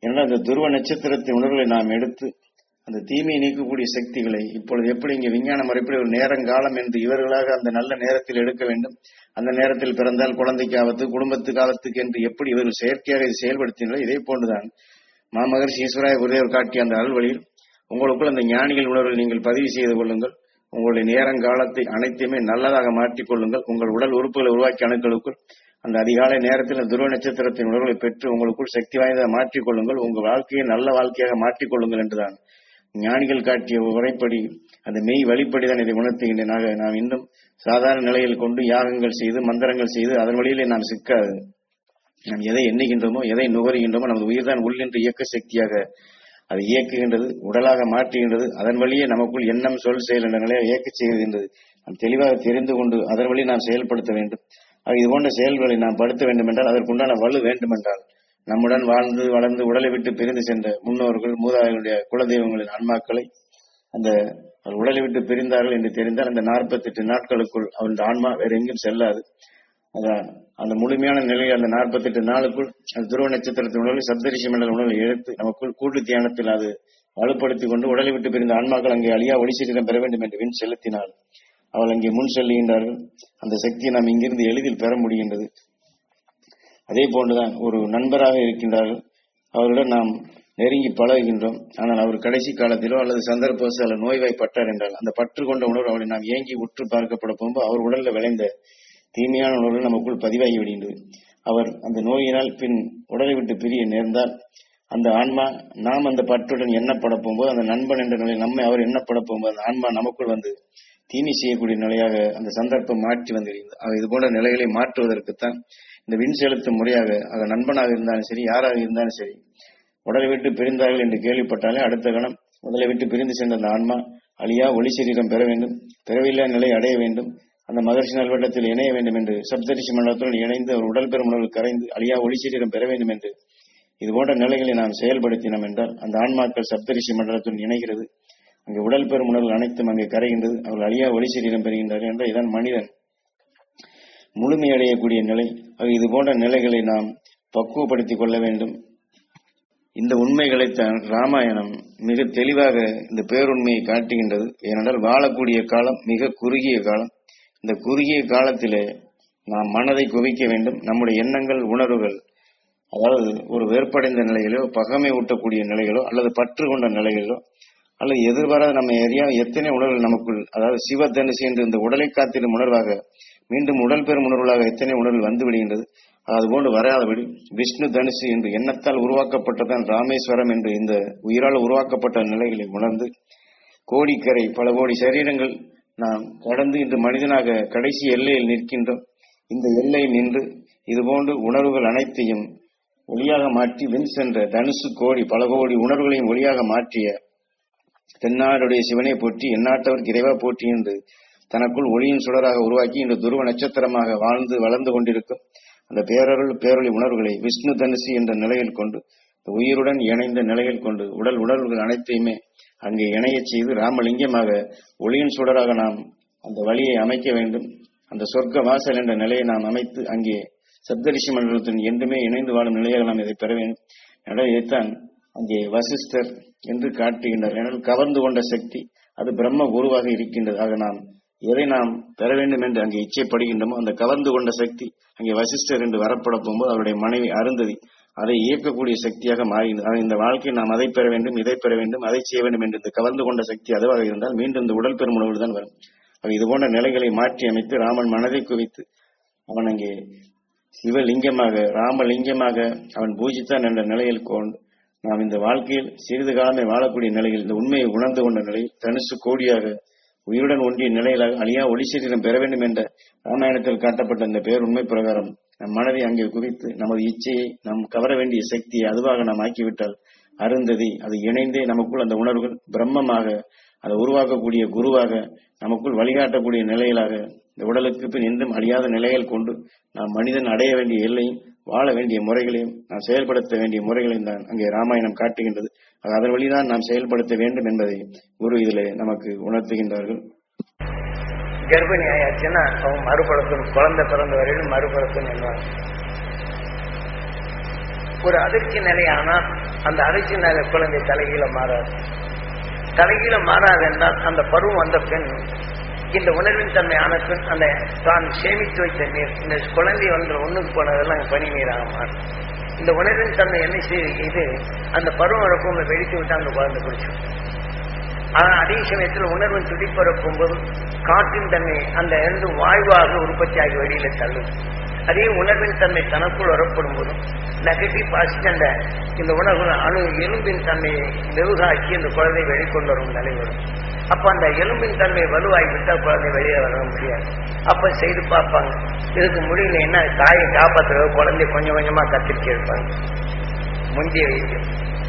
ஏன்னா அந்த துருவ நட்சத்திரத்தின் உணர்வுகளை நாம் எடுத்து அந்த தீமையை நீக்கக்கூடிய சக்திகளை இப்பொழுது எப்படி இங்கே விஞ்ஞான முறைப்படி ஒரு நேரங்காலம் என்று இவர்களாக அந்த நல்ல நேரத்தில் எடுக்க வேண்டும் அந்த நேரத்தில் பிறந்தால் குழந்தைக்கு ஆபத்து குடும்பத்துக்கு ஆபத்துக்கு என்று எப்படி இவர்கள் செயற்கையாக இதை செயல்படுத்தினாரோ இதே போன்றுதான் மாமகர்ஷி ஈஸ்வராய குருதேவர் காட்டிய அந்த அருள்வழியில் உங்களுக்குள் அந்த ஞானிகள் உணர்வை நீங்கள் பதிவு செய்து கொள்ளுங்கள் உங்களுடைய நேரங்காலத்தை அனைத்தையுமே நல்லதாக மாற்றிக் கொள்ளுங்கள் உங்கள் உடல் உறுப்புகளை உருவாக்கிய அணுக்களுக்குள் அந்த அதிகாலை நேரத்தில் அந்த துருவ நட்சத்திரத்தின் உணர்வுகளை பெற்று உங்களுக்குள் சக்தி வாய்ந்ததாக மாற்றிக் கொள்ளுங்கள் உங்கள் வாழ்க்கையை நல்ல வாழ்க்கையாக மாற்றிக் கொள்ளுங்கள் என்றுதான் ஞானிகள் காட்டிய உரைப்படி அந்த மெய் வழிப்படிதான் இதை உணர்த்துகின்றனாக நாம் இன்னும் சாதாரண நிலையில் கொண்டு யாகங்கள் செய்து மந்திரங்கள் செய்து அதன் வழியிலே நாம் சிக்காது நாம் எதை எண்ணுகின்றோமோ எதை நுகருகின்றோமோ நமது உயிர்தான் உள்ளின்று இயக்க சக்தியாக அதை இயக்குகின்றது உடலாக மாற்றுகின்றது அதன் வழியே நமக்குள் எண்ணம் சொல் செயல் என்ற நிலையை இயக்கச் செய்கின்றது நாம் தெளிவாக தெரிந்து கொண்டு அதன் வழி நாம் செயல்படுத்த வேண்டும் ஆக இது போன்ற செயல்களை நாம் படுத்த வேண்டும் என்றால் அதற்குண்டான வலு வேண்டுமென்றால் நம்முடன் வாழ்ந்து வளர்ந்து உடலை விட்டு பிரிந்து சென்ற முன்னோர்கள் மூதாதைகளுடைய குலதெய்வங்களின் ஆன்மாக்களை அந்த அவர் உடலை விட்டு பிரிந்தார்கள் என்று தெரிந்தால் அந்த நாற்பத்தெட்டு நாட்களுக்குள் அவருடைய ஆன்மா வேற எங்கும் செல்லாது அதான் அந்த முழுமையான நிலையில் அந்த நாற்பத்தெட்டு நாளுக்குள் அந்த துருவ நட்சத்திரத்தின் உணர்வு சப்தரிஷி மண்டல உணர்வை எடுத்து நமக்குள் கூட்டு தியானத்தில் அது வலுப்படுத்திக் கொண்டு உடலை விட்டு பிரிந்த ஆன்மாக்கள் அங்கே அழியா ஒளிசீரிடம் பெற வேண்டும் என்று வின் செலுத்தினாள் அவள் அங்கே முன் செல்லுகின்றார்கள் அந்த சக்தியை நாம் இங்கிருந்து எளிதில் பெற முடிகின்றது அதே போன்றுதான் ஒரு நண்பராக இருக்கின்றார்கள் அவருடன் நாம் நெருங்கி பழகுகின்றோம் ஆனால் அவர் கடைசி காலத்திலோ அல்லது சந்தர்ப்பவச அல்லது நோய்வாய்ப்பட்டார் என்றால் அந்த பற்று கொண்ட உணர்வு அவரை நாம் ஏங்கி உற்று பார்க்கப்பட போகும்போது அவர் உடல்ல விளைந்த தீமையான உணர்வு நமக்குள் பதிவாகி விடுகின்றது அவர் அந்த நோயினால் பின் உடலை விட்டு பிரிய நேர்ந்தால் அந்த ஆன்மா நாம் அந்த பற்றுடன் எண்ணப்பட போகும்போது அந்த நண்பன் என்ற நிலை நம்மை அவர் எண்ணப்பட போகும்போது அந்த ஆன்மா நமக்குள் வந்து தீமை செய்யக்கூடிய நிலையாக அந்த சந்தர்ப்பம் மாற்றி வந்துவிடுகிறது ஆக இது போன்ற நிலைகளை மாற்றுவதற்குத்தான் இந்த விண் செலுத்தும் முறையாக அது நண்பனாக இருந்தாலும் சரி யாராக இருந்தாலும் சரி உடலை விட்டு பிரிந்தார்கள் என்று கேள்விப்பட்டாலே அடுத்த கணம் உடலை விட்டு பிரிந்து சென்ற அந்த ஆன்மா அழியா ஒளி சரீரம் பெற வேண்டும் பிறவில்லா நிலை அடைய வேண்டும் அந்த மகர்ஷி நல்வட்டத்தில் இணைய வேண்டும் என்று சப்தரிஷி மண்டலத்துடன் இணைந்து அவர் உடல் பெறும் உணர்வு கரைந்து அழியா ஒளி சரீரம் பெற வேண்டும் என்று இது போன்ற நிலைகளை நாம் செயல்படுத்தினோம் என்றால் அந்த ஆன்மாக்கள் சப்தரிஷி மண்டலத்துடன் இணைகிறது அங்கே உடல் பெறும் உணர்வு அனைத்தும் அங்கே கரைகின்றது அவர்கள் அழியா ஒளி சரீரம் பெறுகின்றார்கள் என்ற இதான் மனிதன் முழுமையடையக்கூடிய நிலை ஆக இது போன்ற நிலைகளை நாம் பக்குவப்படுத்திக் கொள்ள வேண்டும் இந்த உண்மைகளைத்தான் ராமாயணம் மிக தெளிவாக இந்த பேருண்மையை காட்டுகின்றது ஏனென்றால் வாழக்கூடிய காலம் மிக குறுகிய காலம் இந்த குறுகிய காலத்திலே நாம் மனதை குவிக்க வேண்டும் நம்முடைய எண்ணங்கள் உணர்வுகள் அதாவது ஒரு வெறுப்படைந்த நிலையிலோ பகமை ஊட்டக்கூடிய நிலைகளோ அல்லது பற்று கொண்ட நிலைகளோ அல்லது எதிர்பாராத நம்ம எரியா எத்தனை உணர்வுகள் நமக்குள் அதாவது சிவ தனுசு என்று இந்த உடலை காத்திடும் உணர்வாக மீண்டும் உடல் பெறும் உணர்வுகளாக எத்தனை உணர்வுகள் வந்து விடுகின்றது அதுபோன்று வராதபடி விஷ்ணு தனுசு என்று எண்ணத்தால் உருவாக்கப்பட்டதான் ராமேஸ்வரம் என்று இந்த உயிரால் உருவாக்கப்பட்ட நிலைகளை உணர்ந்து கோடிக்கரை பல கோடி சரீரங்கள் நாம் கடந்து இன்று மனிதனாக கடைசி எல்லையில் நிற்கின்றோம் இந்த எல்லையில் நின்று இதுபோன்று உணர்வுகள் அனைத்தையும் ஒளியாக மாற்றி வின் சென்ற தனுசு கோடி பல கோடி உணர்வுகளையும் ஒளியாக மாற்றிய தென்னாடுடைய சிவனை போற்றி எந்நாட்டவருக்கு இறைவா போற்றி என்று தனக்குள் ஒளியின் சுடராக உருவாக்கி இன்று துருவ நட்சத்திரமாக வாழ்ந்து வளர்ந்து கொண்டிருக்கும் அந்த பேரருள் பேரொளி உணர்வுகளை விஷ்ணு தனுசு என்ற நிலையில் கொண்டு உயிருடன் இணைந்த நிலையில் கொண்டு உடல் உணர்வுகள் அனைத்தையுமே அங்கே இணையச் செய்து ராமலிங்கமாக ஒளியின் சுடராக நாம் அந்த வழியை அமைக்க வேண்டும் அந்த சொர்க்க வாசல் என்ற நிலையை நாம் அமைத்து அங்கே சப்தரிஷி மண்டலத்தின் என்றுமே இணைந்து வாழும் நிலையாக நாம் இதை பெற வேண்டும் எனவே இதைத்தான் அங்கே வசிஷ்டர் என்று காட்டுகின்றார் ஏனால் கவர்ந்து கொண்ட சக்தி அது பிரம்ம குருவாக இருக்கின்றது ஆக நாம் எதை நாம் பெற வேண்டும் என்று அங்கே இச்சைப்படுகின்றோமோ அந்த கவர்ந்து கொண்ட சக்தி அங்கே வசிஷ்டர் என்று வரப்பட போகும்போது அவருடைய மனைவி அருந்ததி அதை இயக்கக்கூடிய சக்தியாக மாறினது ஆக இந்த வாழ்க்கை நாம் அதை பெற வேண்டும் இதை பெற வேண்டும் அதை செய்ய வேண்டும் என்று இந்த கவர்ந்து கொண்ட சக்தி அதுவாக இருந்தால் மீண்டும் இந்த உடல் பெறும் உணர்வு தான் வரும் ஆக இது போன்ற நிலைகளை மாற்றி அமைத்து ராமன் மனதை குவித்து அவன் அங்கே சிவலிங்கமாக ராமலிங்கமாக அவன் பூஜித்தான் என்ற நிலையில் கொண்டு நாம் இந்த வாழ்க்கையில் சிறிது காலமே வாழக்கூடிய நிலையில் இந்த உண்மையை உணர்ந்து கொண்ட நிலையில் தனுசு கோடியாக உயிருடன் ஒன்றிய நிலையிலாக அழியா ஒளி சரீரம் பெற வேண்டும் என்ற ராமாயணத்தில் காட்டப்பட்ட இந்த பேருண்மை பிரகாரம் நம் மனதை அங்கே குவித்து நமது இச்சையை நாம் கவர வேண்டிய சக்தியை அதுவாக நாம் ஆக்கிவிட்டால் அருந்ததி அது இணைந்தே நமக்குள் அந்த உணர்வுகள் பிரம்மமாக அதை உருவாக்கக்கூடிய குருவாக நமக்குள் வழிகாட்டக்கூடிய நிலையிலாக இந்த உடலுக்கு பின் என்றும் அழியாத நிலையில் கொண்டு நாம் மனிதன் அடைய வேண்டிய எல்லையும் வாழ வேண்டிய முறைகளையும் நாம் செயல்படுத்த வேண்டிய முறைகளையும் தான் அங்கே ராமாயணம் காட்டுகின்றது ஆக அதன் வழிதான் நாம் செயல்படுத்த வேண்டும் என்பதை குரு இதிலே நமக்கு உணர்த்துகின்றார்கள் கர்ப்பிணி ஆயாச்சுன்னா அவங்க மறுபடுத்தணும் குழந்தை பிறந்த வரையிலும் மறுபடுத்தணும் என்பாங்க ஒரு அதிர்ச்சி நிலையானால் அந்த அதிர்ச்சி நிலை குழந்தை தலைகீழ மாறாது தலைகீழ மாறாது என்றால் அந்த பருவம் வந்த பெண் இந்த உணர்வின் தன்மை ஆன பெண் அந்த தான் சேமித்து வைத்த நீர் இந்த குழந்தை வந்து ஒண்ணுக்கு போனதெல்லாம் பனி நீராக மாறும் இந்த உணர்வின் தன்மை என்ன செய்யுது இது அந்த பருவம் இருக்கும் வெடித்து விட்டு அந்த குழந்தை குடிச்சிடும் ஆனா அதே சமயத்தில் உணர்வின் துடிப்பறக்கும் போது காற்றின் தன்மை அந்த இருந்து வாய்வாக உற்பத்தியாகி வெளியில தள்ளும் அதே உணர்வின் தன்மை தனக்குள் வரப்படும் போதும் நெகட்டிவ் பாசிட்டிவ் அந்த இந்த உணர்வு அணு எலும்பின் தன்மையை வெகுகாக்கி அந்த குழந்தை வெளிக்கொண்டு வரும் நிலை வரும் அப்ப அந்த எலும்பின் தன்மை வலுவாகி விட்டால் குழந்தை வெளியே வர முடியாது அப்ப செய்து பார்ப்பாங்க இதுக்கு முடியல என்ன தாயை காப்பாற்றுறது குழந்தை கொஞ்சம் கொஞ்சமா கத்திரிச்சு இருப்பாங்க முந்திய வைத்தியம்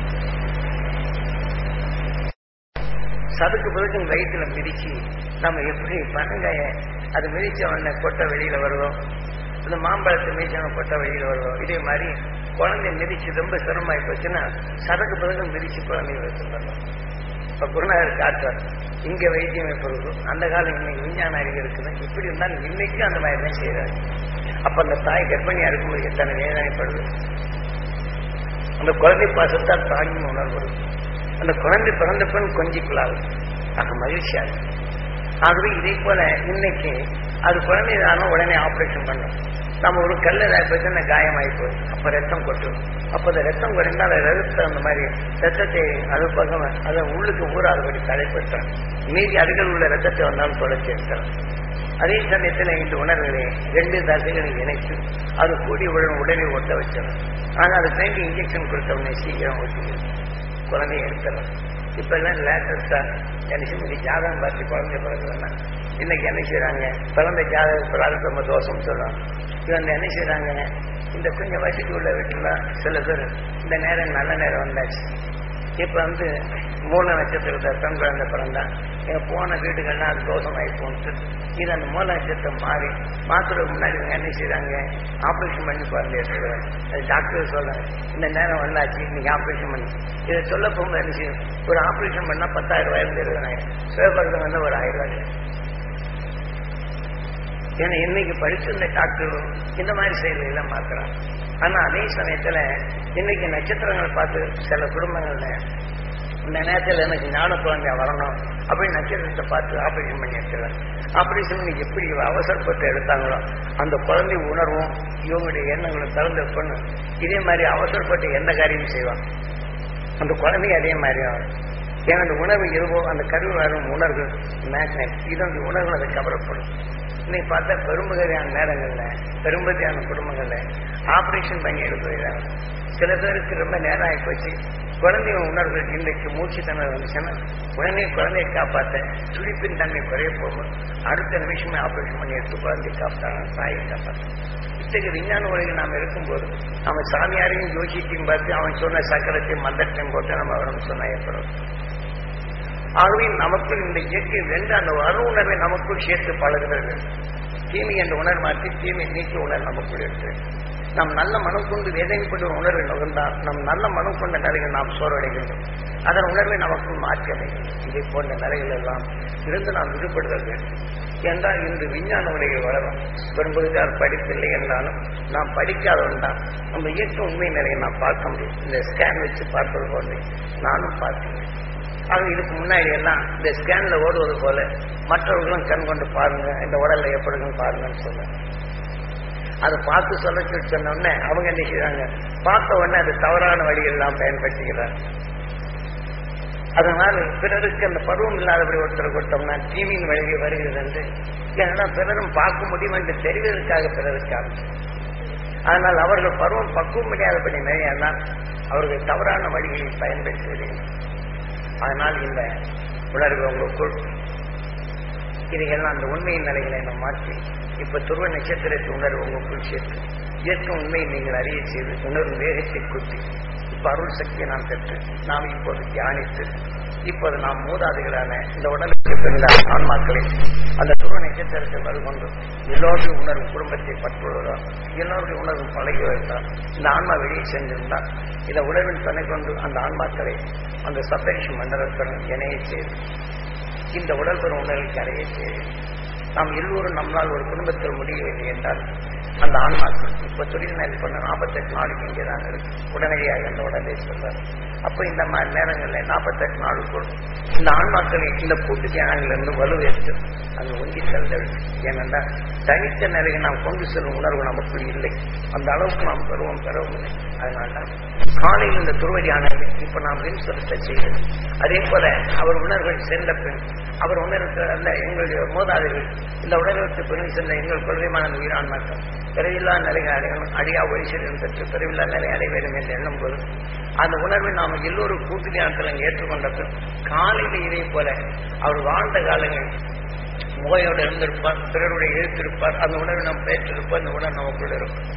சதுக்கு பிறகு வயிற்றுல மிதிச்சு நம்ம எப்படி பனங்காய அது மிதிச்ச உடனே கொட்டை வெளியில வருவோம் இந்த மாம்பழத்தை மிதிச்சவங்க கொட்டை வெளியில வருவோம் இதே மாதிரி குழந்தை மிதிச்சு ரொம்ப சிரமமாயி போச்சுன்னா சதுக்கு பிறகு மிதிச்சு குழந்தைய வச்சுருந்தோம் இப்ப குருநாதர் காட்டுறார் இங்க வைத்தியம் எப்படி இருக்கும் அந்த காலம் இன்னைக்கு விஞ்ஞான அறிவு இருக்குது இப்படி இருந்தாலும் இன்னைக்கும் அந்த மாதிரி தான் செய்யறாரு அப்ப அந்த தாய் கர்ப்பிணியா இருக்கும்போது எத்தனை வேதனைப்படுது அந்த குழந்தை பாசத்தால் தாங்கி உணர்வு அந்த குழந்தை பிறந்த பெண் கொஞ்சிக்குள்ளாகும் ஆக மகிழ்ச்சியா இருக்கு ஆகவே இதே போல இன்னைக்கு அது குழந்தை தானோ உடனே ஆபரேஷன் பண்ணும் நம்ம ஒரு கல்ல பிரச்சனை காயமாயி போகுது அப்ப ரத்தம் கொட்டும் அப்ப அந்த ரத்தம் குறைந்தால் அந்த ரத்தம் அந்த மாதிரி ரத்தத்தை அது பக்கம் அதை உள்ளுக்கு ஊறாதபடி தடைப்பட்டான் மீதி அருகில் உள்ள ரத்தத்தை வந்தாலும் தொடர்ச்சி எடுக்கலாம் அதே சமயத்தில் இந்த உணர்வுகளை ரெண்டு தசைகளை இணைத்து அது கூடி உடனே உடனே ஒட்ட வச்சிடும் ஆனால் அது சேர்ந்து இன்ஜெக்ஷன் கொடுத்தவொடனே சீக்கிரம் ஒட்டிடும் குழந்தைய எடுத்துடலாம் இப்ப எல்லாம் லேட்டஸ்டா எனக்கு இன்னைக்கு ஜாதகம் பார்த்து குழந்தை பிறகுதுன்னா இன்னைக்கு என்ன செய்யறாங்க பிறந்த ஜாதக பிரார்த்தம் ரொம்ப தோஷம் சொல்றாங்க இவங்க என்ன செய்யறாங்க இந்த கொஞ்சம் வசதி உள்ள வீட்டுல சில பேர் இந்த நேரம் நல்ல நேரம் வந்தாச்சு இப்ப வந்து மூல நட்சத்திரத்தை பெண் குழந்தை பிறந்தா எங்க போன வீடுகள்லாம் அது தோஷமாயி போட்டு இது அந்த மூல நட்சத்திரம் மாறி மாத்துறதுக்கு முன்னாடி இவங்க என்ன செய்யறாங்க ஆபரேஷன் பண்ணி குழந்தை எடுத்துக்கிறாங்க அது டாக்டர் சொல்றாங்க இந்த நேரம் வந்தாச்சு இன்னைக்கு ஆபரேஷன் பண்ணி இதை சொல்ல போகும்போது என்ன செய்யும் ஒரு ஆபரேஷன் பண்ணா பத்தாயிரம் ரூபாய் இருந்து இருபதாயிரம் சிவபரதம் வந்து ஒரு ஆயிரம் ரூபாய் ஏன்னா இன்னைக்கு படிச்சிருந்த டாக்டர் இந்த மாதிரி செயல்களெல்லாம் மாத்துறாங்க ஆனா அதே சமயத்துல இன்னைக்கு நட்சத்திரங்களை பார்த்து சில குடும்பங்கள்ல இந்த நேரத்தில் எனக்கு ஞான குழந்தையா வரணும் அப்படின்னு நட்சத்திரத்தை பார்த்து ஆபரேஷன் பண்ணி எடுத்துறாங்க ஆபரேஷன் பண்ணி எப்படி அவசரப்பட்டு எடுத்தாங்களோ அந்த குழந்தை உணர்வும் இவங்களுடைய எண்ணங்களும் திறந்து பண்ணு இதே மாதிரி அவசரப்பட்டு எந்த காரியமும் செய்வாங்க அந்த குழந்தை அதே மாதிரி ஆகும் ஏன்னா அந்த உணர்வு எதுவோ அந்த கருவு வரும் உணர்வு மேக்னெட் இது அந்த உணர்வு அதை கவரப்படும் இன்னைக்கு பார்த்தா பெரும்பகுதியான நேரங்கள்ல பெரும்பகுதியான குடும்பங்கள்ல ஆபரேஷன் பண்ணி எடுக்கிறாங்க சில பேருக்கு ரொம்ப நேரம் ஆகி போச்சு குழந்தைய உணர்வு இன்றைக்கு மூச்சு தன்மை வந்துச்சுன்னா உடனே குழந்தையை காப்பாற்ற துடிப்பின் தன்மை குறைய போகும் அடுத்த நிமிஷமே ஆபரேஷன் பண்ணி எடுத்து குழந்தையை காப்பாற்றாங்க தாயை காப்பாற்ற இத்தகைய விஞ்ஞான உலகில் நாம் இருக்கும்போது அவன் சாமியாரையும் ஜோசியத்தையும் பார்த்து அவன் சொன்ன சக்கரத்தையும் மந்தத்தையும் போட்டு நம்ம அவனுக்கு சொன்னா ஏற்படும் ஆகவே நமக்குள் இந்த இயற்கை ரெண்டு அந்த அணு உணர்வை நமக்குள் சேர்த்து பழகுகிறது தீமை என்ற உணர்வு மாற்றி தீமை நீக்கி உணர்வு நமக்குள் இருக்கு நாம் நல்ல மனம் கொண்டு வேதனைப்பட்ட உணர்வை நுகர்ந்தால் நம் நல்ல மனம் கொண்ட நிலைகள் நாம் சோர்வடைகின்றோம் அதன் உணர்வை நமக்குள் மாற்றி அமைகின்றோம் இதை போன்ற நிலைகள் எல்லாம் இருந்து நாம் விடுபடுதல் வேண்டும் என்றால் இன்று விஞ்ஞான உலகில் வளரும் பெரும்பகுதியார் படிப்பில்லை என்றாலும் நாம் படிக்காதவன் தான் நம்ம இயற்கை உண்மை நிலையை நாம் பார்க்க முடியும் இந்த ஸ்கேன் வச்சு பார்ப்பது போல நானும் பார்த்தேன் ஆக இதுக்கு முன்னாடி எல்லாம் இந்த ஸ்கேன்ல ஓடுவது போல மற்றவர்களும் கண் கொண்டு பாருங்க இந்த உடல்ல எப்படின்னு பாருங்கன்னு சொல்லுங்க அதை பார்த்து சொல்ல சொன்ன உடனே அவங்க என்ன செய்றாங்க பார்த்த உடனே அது தவறான வழியெல்லாம் பயன்படுத்திக்கிறாங்க அதனால் பிறருக்கு அந்த பருவம் இல்லாதபடி ஒருத்தர் கொடுத்தோம்னா டிவியின் வழியே வருகிறது என்று ஏன்னா பிறரும் பார்க்க முடியும் என்று தெரிவதற்காக பிறருக்காக ஆனால் அவர்கள் பருவம் பக்குவம் முடியாதபடி நிறையா அவர்கள் தவறான வழிகளில் பயன்படுத்தி வருகிறார்கள் அதனால் இந்த உணர்வு உங்களுக்குள் இதையெல்லாம் அந்த உண்மையின் நிலைகளை நாம் மாற்றி இப்ப துருவ நட்சத்திரத்தை உணர்வு உங்களுக்குள் சேர்த்து இயற்கை உண்மையை நீங்கள் அறிய செய்து உணர்வு வேகத்தை கூட்டி இப்ப அருள் சக்தியை நாம் பெற்று நாம் இப்போது தியானித்து இப்போது நாம் மூதாதைகளான இந்த உடலுக்கு இருந்த ஆன்மாக்களை அந்த துருவ நட்சத்திரத்தை வருகொண்டு எல்லோருடைய உணர்வு குடும்பத்தை பற்றுவதால் எல்லோருடைய உணர்வு பழகி வைத்தால் இந்த ஆன்மா வெளியே சென்றிருந்தால் இந்த உணர்வின் துணை கொண்டு அந்த ஆன்மாக்களை அந்த சப்தரிஷி மண்டலத்துடன் இணைய செய்து இந்த உடல் பெறும் உணர்வுக்கு அடைய செய்து நாம் எல்லோரும் நம்மளால் ஒரு குடும்பத்தில் முடியவில்லை என்றால் அந்த ஆன்மாக்கள் இப்ப தொழில் நேரம் பண்ண நாற்பத்தெட்டு நாளைக்கு இங்கே தான் இருக்கு உடனடியாக அந்த உடனே சொல்றாரு அப்ப இந்த மாதிரி நேரங்களில் நாற்பத்தெட்டு நாளுக்குள் இந்த ஆன்மாக்களை இந்த கூட்டு தியானங்களிலிருந்து வலுவேற்று அது ஒங்கி செல்ல ஏனென்றால் தனித்த நிலையை நாம் கொண்டு செல்லும் உணர்வு நமக்குள் இல்லை அந்த அளவுக்கு நாம் பெறுவோம் பெறவும் இல்லை அதனால்தான் காலையில் இந்த துருவடியானது இப்ப நாம் வின் செலுத்த செய்வது அதே போல அவர் உணர்வுகள் சென்ற பின் அவர் உணர்வு அல்ல எங்களுடைய மோதாதைகள் இந்த உடலுக்கு பின் சென்ற எங்கள் கொள்கைமான உயிரான்மாக்கள் பிறவில்லா நிலையை அடையணும் அடியா ஒழிசீரன் பெற்று பிறவில்லா நிலை அடைய வேண்டும் என்று எண்ணும் போது அந்த உணர்வை நாம் எல்லோரும் கூட்டு தியானத்தில் ஏற்றுக்கொண்ட பின் காலையில் இதே போல அவர் வாழ்ந்த காலங்கள் முகையோடு இருந்திருப்பார் பிறருடைய எழுத்திருப்பார் அந்த உணர்வை நாம் பெற்றிருப்பார் அந்த உணர்வு நமக்குள் இருக்கும்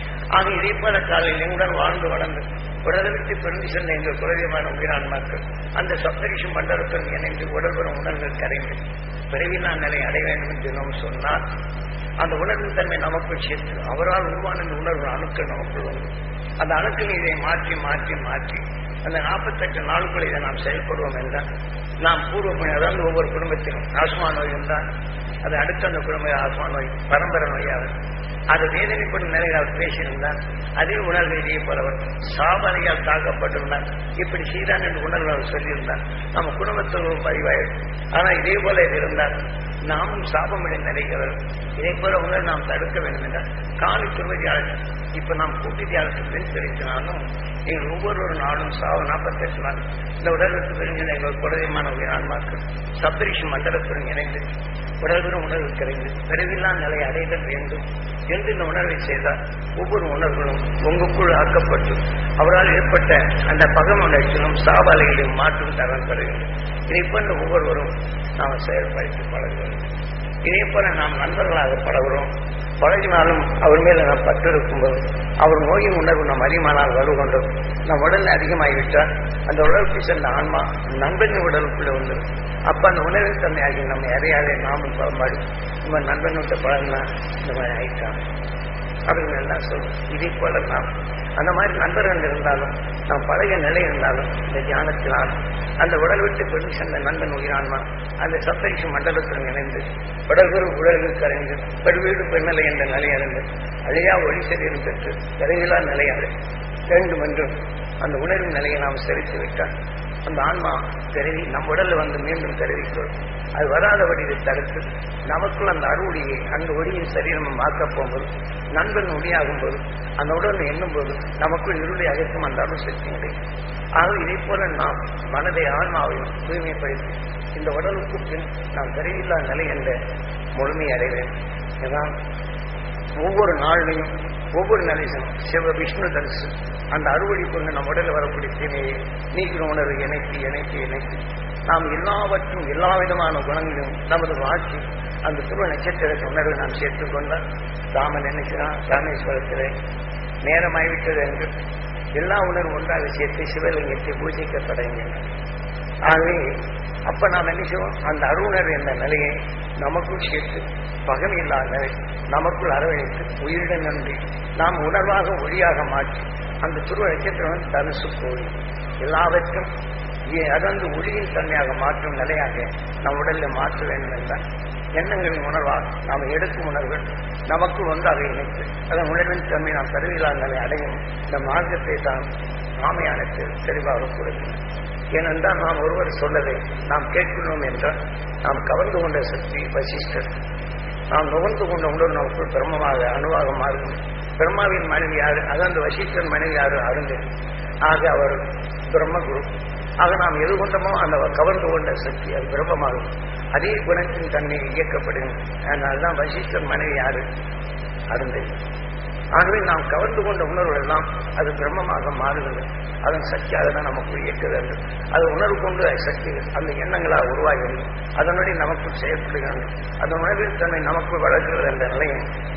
ஆக இதே போல காலையில் எங்குடன் வாழ்ந்து வளர்ந்து உடலுக்கு பிரிந்து சென்ற எங்கள் குறைவியமான உயிரான்மாக்கள் அந்த சப்தரிஷம் மண்டலத்துடன் இணைந்து உடல்பெறும் உணர்வுகள் கரைந்து பிறவில்லா நிலை அடைய வேண்டும் என்று நாம் சொன்னால் அந்த உணர்வின் தன்மை நமக்குள் சேர்த்து அவரால் உருவான இந்த உணர்வு அணுக்கள் நமக்குள் வந்து அந்த அணுக்கள் இதை மாற்றி மாற்றி மாற்றி அந்த நாற்பத்தெட்டு நாளுக்குள் இதை நாம் செயல்படுவோம் என்றால் நாம் பூர்வ பணி அதாவது ஒவ்வொரு குடும்பத்திலும் ஆஸ்மா நோய் இருந்தால் அது அடுத்த அந்த குடும்ப ஆஸ்மா நோய் பரம்பரை நோயாக அது வேதனைப்படும் நிலையில் அவர் பேசியிருந்தார் அதே உணர்வு இதே போலவர் சாபனையால் தாக்கப்பட்டிருந்தார் இப்படி செய்தான் என்று உணர்வு அவர் சொல்லியிருந்தார் நம்ம குடும்பத்தோடு பதிவாயிடும் ஆனா இதே போல இது இருந்தார் நாமும் சாபமடை நிலைகள் இதே போல உணர்வு நாம் தடுக்க வேண்டும் என்றால் காலை துருவதியாளர் இப்ப நாம் கூட்டி தியாகத்தில் பெண் தெரிவித்தினாலும் எங்கள் ஒவ்வொரு நாளும் சாவு நாற்பத்தெட்டு நாள் இந்த உடலுக்கு பெருங்கின எங்கள் குலதெய்வமான உயிரான்மாக்கள் சப்தரிஷி மண்டலத்துடன் இணைந்து உடல்பெறும் உணர்வு கிடைந்து பிறவில்லா நிலை அடைதல் வேண்டும் என்று இந்த உணர்வை செய்தால் ஒவ்வொரு உணர்வுகளும் உங்களுக்குள் ஆக்கப்பட்டு அவரால் ஏற்பட்ட அந்த பகம் உணர்ச்சியும் சாபாலைகளையும் மாற்றும் தரம் பெறுகிறது இதை போன்ற ஒவ்வொருவரும் நாம் செயல்படுத்தி பழகுகிறோம் இதே போல நாம் நண்பர்களாக பழகிறோம் பழகினாலும் அவர் மேல நாம் பற்று இருக்கும்போது அவர் நோயின் உணர்வு நம் அதிகமானால் வலுகொண்டோம் நம் உடல் அதிகமாகிவிட்டால் அந்த உடலுக்கு சென்ற ஆன்மா நண்பனின் உடலுக்குள்ள வந்து அப்ப அந்த உணர்வின் தன்மையாகி நம்ம எதையாவே நாமும் பழம்பாடி நம்ம நண்பன் விட்டு பழகினா இந்த மாதிரி ஆயிட்டாங்க அப்படின்னு எல்லாம் சொல்லும் இதே போல நாம் அந்த மாதிரி நண்பர்கள் இருந்தாலும் நாம் பழைய நிலை இருந்தாலும் இந்த தியானத்தினால் அந்த உடல் விட்டு பெண் சென்ற நண்பன் உயிரான்மா அந்த சப்தரிஷி மண்டலத்துடன் இணைந்து உடல்குரு உடல்கள் கரைந்து பெருவீடு பெண்நிலை என்ற நிலை அடைந்து அழியா ஒளி சரீரம் பெற்று விரைவிலா நிலை அடை வேண்டும் என்றும் அந்த உணர்வு நிலையை நாம் செலுத்தி விட்டால் அந்த ஆன்மா பிறவி நம் உடல்ல வந்து மீண்டும் தெரிவிக்கொள்ளும் அது வராதபடி இதை தடுத்து நமக்குள் அந்த அருளியை அந்த ஒளியின் சரீரம் ஆக்கப் போகும்போது நண்பன் ஒளியாகும் போது அந்த உடல் எண்ணும் போது நமக்குள் இருளை அகற்றும் அந்த அருள் சக்தி கிடைக்கும் ஆக இதை போல நாம் மனதை ஆன்மாவையும் தூய்மைப்படுத்தி இந்த உடலுக்கு பின் நாம் தெரிவில்லா நிலை என்ற முழுமை அடைவேன் இதான் ஒவ்வொரு நாளிலையும் ஒவ்வொரு நிலையும் சிவ விஷ்ணு தரிசு அந்த அறுவடை கொண்டு நம் உடலில் வரக்கூடிய தீமையை நீக்கிற உணர்வை இணைத்து இணைத்து இணைத்து நாம் எல்லாவற்றும் எல்லா விதமான குணங்களையும் நமது வாழ்க்கை அந்த துருவ நட்சத்திரத்தின் உணர்வை நாம் சேர்த்துக் கொண்டால் ராமன் நினைக்கிறான் ராமேஸ்வரத்திலே நேரமாய்விட்டது என்று எல்லா உணர்வும் ஒன்றாக சேர்த்து சிவலிங்கத்தை பூஜைக்க தொடங்கினார் ஆகவே அப்ப நாம் என்ன செய்வோம் அந்த அருணர் என்ற நிலையை நமக்குள் சேர்த்து பகமை இல்லாத நமக்குள் அரவணைத்து உயிருடன் நன்றி நாம் உணர்வாக ஒளியாக மாற்றி அந்த துருவ நட்சத்திரம் தனுசு கோழி எல்லாவற்றும் இ- அதந்து ஒளியின் தன்மையாக மாற்றும் நிலையாக நம் உடலில் மாற்ற வேண்டும் என்றால் எண்ணங்களின் உணர்வாக நாம் எடுக்கும் உணர்வுகள் நமக்குள் ஒன்றாக இணைத்து அதன் உணர்வின் தன்மை நாம் கருவியில்லாத நிலை அடையும் இந்த மார்க்கத்தை தான் ஆமையானது தெளிவாக கூறுகிறது ஏனென்றால் நாம் ஒருவர் சொல்லதை நாம் கேட்கிறோம் என்றால் நாம் கவர்ந்து கொண்ட சக்தி வசிஷ்டர் நாம் நுகர்ந்து கொண்ட உணர்வு நமக்குள் பிரம்மமாக அணுவாக மாறும் பிரம்மாவின் மனைவி யாரு அதாவது வசிஷ்டர் மனைவி யாரு அருந்ததி ஆக அவர் பிரம்மகுரு ஆக நாம் எது கொண்டமோ அந்த கவர்ந்து கொண்ட சக்தி அது பிரம்மமாகும் அதே குணத்தின் தன்மை இயக்கப்படுகிறது அதனால்தான் வசிஷ்டர் மனைவி யாரு அருந்ததி ஆகவே நாம் கவர்ந்து கொண்ட உணர்வு எல்லாம் அது பிரம்மமாக மாறுகிறது அதன் சக்தி அதனால் நமக்கு இயக்க வேண்டும் அது உணர்வு கொண்டு அது சக்தி அந்த எண்ணங்களாக உருவாகிறது அதனுடைய நமக்கு செயல்படுகிறது அந்த உணர்வின் தன்மை நமக்கு வளர்க்கிறது என்ற நிலையை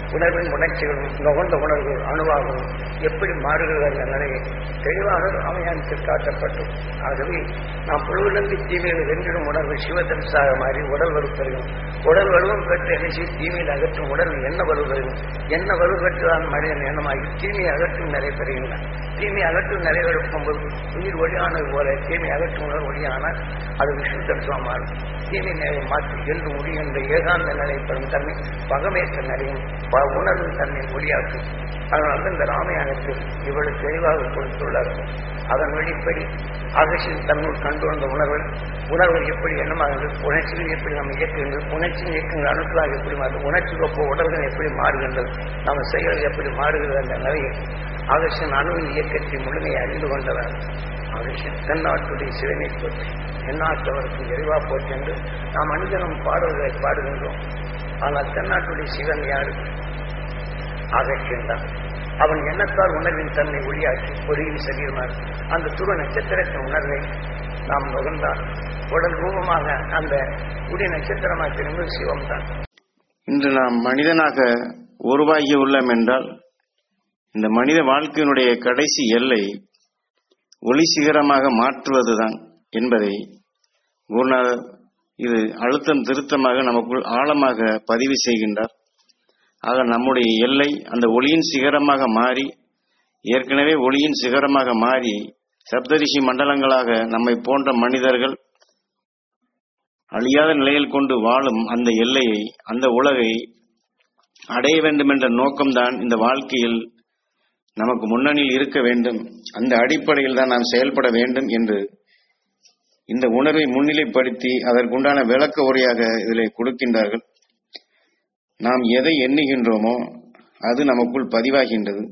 உணர்வின் உணர்ச்சிகளும் நுகர்ந்த உணர்வுகள் அணுவாகவும் எப்படி மாறுகிறது என்ற நிலையை தெளிவாக அமையானத்தில் காட்டப்பட்டது ஆகவே நாம் புழுவிலிருந்து தீமையை வென்றிடும் உணர்வு சிவதம்சாக மாறி உடல் வலுப்பெறும் உடல் வலுவும் பெற்று என்ன தீமையில் அகற்றும் உடல் என்ன வலுப்பெறும் என்ன வலு பெற்றுதான் மனிதன் எண்ணமாகி தீமையை அகற்றும் நிலை பெறுகின்றான் தீமை அகற்றும் நிலை எடுக்கும்போது உயிர் ஒளியானது போல தீமை அகற்றும் உணர்வு ஒளியானால் அது விஷ்ணு தரிசனம் மாறும் தீமை நிலையை மாற்றி என்று முடிகின்ற ஏகாந்த நிலை பெறும் தன்மை பகமேற்ற நிலையும் ப- உணர்வின் தன்மை ஒளியாக்கும் அதனால இந்த ராமாயணத்தில் இவ்வளவு தெளிவாக கொடுத்துள்ளார்கள் அதன் வெளிப்படி அகசியின் தன்னுள் கண்டு வந்த உணர்வு உணர்வு எப்படி எண்ணமாகிறது உணர்ச்சிகள் எப்படி நம்ம இயக்குகின்றது உணர்ச்சி இயக்குகின்ற அணுக்களாக எப்படி மாறுது உணர்ச்சி ஒப்ப உடல்கள் எப்படி மாறுகின்றது நம்ம செயல்கள் எப்படி மாறுகிறது என்ற நிலையை அகசியின் அணுவின் இயக்கத்தை முழுமையை அறிந்து கொண்டவர் அகசியன் தென்னாட்டுடைய சிவனை போற்றி எந்நாட்டவருக்கு எரிவா போற்றி என்று நாம் மனிதனும் பாடல்களை பாடுகின்றோம் ஆனால் தென்னாட்டுடைய சிவன் யாரு அகற்றின்றான் அவன் எண்ணத்தால் உணர்வின் தன்னை ஒளியாக்கி பொறியில் சரீரமாக அந்த துருவ நட்சத்திரத்தின் உணர்வை நாம் நுகர்ந்தால் உடல் ரூபமாக அந்த உடைய நட்சத்திரமாக திரும்பும் சிவம் தான் இன்று நாம் மனிதனாக உருவாகி உள்ளோம் என்றால் இந்த மனித வாழ்க்கையினுடைய கடைசி எல்லை ஒளி சிகரமாக மாற்றுவதுதான் என்பதை குருநாதர் இது அழுத்தம் திருத்தமாக நமக்குள் ஆழமாக பதிவு செய்கின்றார் ஆக நம்முடைய எல்லை அந்த ஒளியின் சிகரமாக மாறி ஏற்கனவே ஒளியின் சிகரமாக மாறி சப்தரிஷி மண்டலங்களாக நம்மை போன்ற மனிதர்கள் அழியாத நிலையில் கொண்டு வாழும் அந்த எல்லையை அந்த உலகை அடைய வேண்டும் என்ற நோக்கம்தான் இந்த வாழ்க்கையில் நமக்கு முன்னணியில் இருக்க வேண்டும் அந்த அடிப்படையில் தான் நாம் செயல்பட வேண்டும் என்று இந்த உணர்வை முன்னிலைப்படுத்தி அதற்குண்டான விளக்க உரையாக இதில் கொடுக்கின்றார்கள் நாம் எதை எண்ணுகின்றோமோ அது நமக்குள் பதிவாகின்றது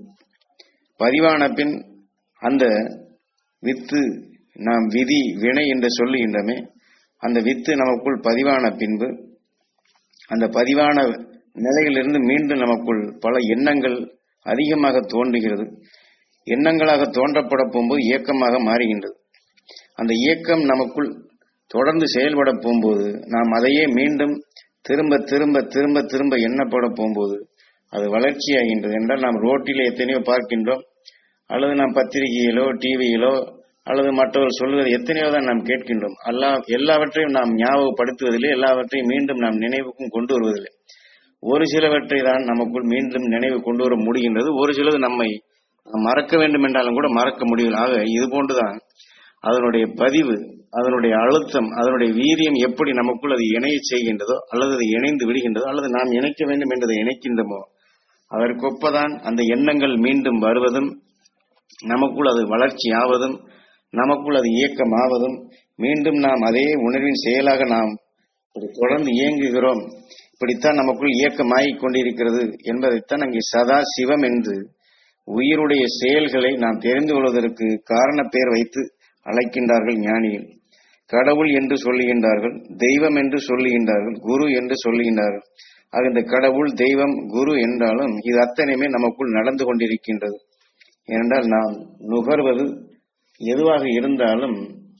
பதிவான பின் அந்த வித்து நாம் விதி வினை என்று சொல்லுகின்றமே அந்த வித்து நமக்குள் பதிவான பின்பு அந்த பதிவான நிலையிலிருந்து மீண்டும் நமக்குள் பல எண்ணங்கள் அதிகமாக தோன்றுகிறது எண்ணங்களாக தோன்றப்பட போகும்போது இயக்கமாக மாறுகின்றது அந்த இயக்கம் நமக்குள் தொடர்ந்து செயல்பட போகும்போது நாம் அதையே மீண்டும் திரும்ப திரும்ப திரும்ப திரும்ப எண்ணப்பட போகும்போது அது வளர்ச்சியாகின்றது என்றால் நாம் ரோட்டிலே எத்தனையோ பார்க்கின்றோம் அல்லது நாம் பத்திரிகையிலோ டிவியிலோ அல்லது மற்றவர் சொல்வது எத்தனையோ தான் நாம் கேட்கின்றோம் எல்லா எல்லாவற்றையும் நாம் ஞாபகப்படுத்துவதில்லை எல்லாவற்றையும் மீண்டும் நாம் நினைவுக்கும் கொண்டு வருவதில்லை ஒரு சிலவற்றை தான் நமக்குள் மீண்டும் நினைவு கொண்டு வர முடிகின்றது ஒரு சிலது நம்மை நாம் மறக்க வேண்டும் என்றாலும் கூட மறக்க முடியல ஆக இது போன்றுதான் அதனுடைய பதிவு அதனுடைய அழுத்தம் அதனுடைய வீரியம் எப்படி நமக்குள் அது இணைய செய்கின்றதோ அல்லது அது இணைந்து விடுகின்றதோ அல்லது நாம் இணைக்க வேண்டும் என்றதை இணைக்கின்றமோ அதற்கொப்பதான் அந்த எண்ணங்கள் மீண்டும் வருவதும் நமக்குள் அது வளர்ச்சி ஆவதும் நமக்குள் அது இயக்கம் ஆவதும் மீண்டும் நாம் அதே உணர்வின் செயலாக நாம் இப்படி தொடர்ந்து இயங்குகிறோம் இப்படித்தான் நமக்குள் இயக்கமாகிக் கொண்டிருக்கிறது என்பதைத்தான் அங்கே சதா சிவம் என்று உயிருடைய செயல்களை நாம் தெரிந்து கொள்வதற்கு காரண பெயர் வைத்து அழைக்கின்றார்கள் ஞானிகள் கடவுள் என்று சொல்லுகின்றார்கள் தெய்வம் என்று சொல்லுகின்றார்கள் குரு என்று சொல்லுகின்றார்கள் ஆக இந்த கடவுள் தெய்வம் குரு என்றாலும் இது அத்தனையுமே நமக்குள் நடந்து கொண்டிருக்கின்றது ஏனென்றால் நாம் நுகர்வது எதுவாக இருந்தாலும்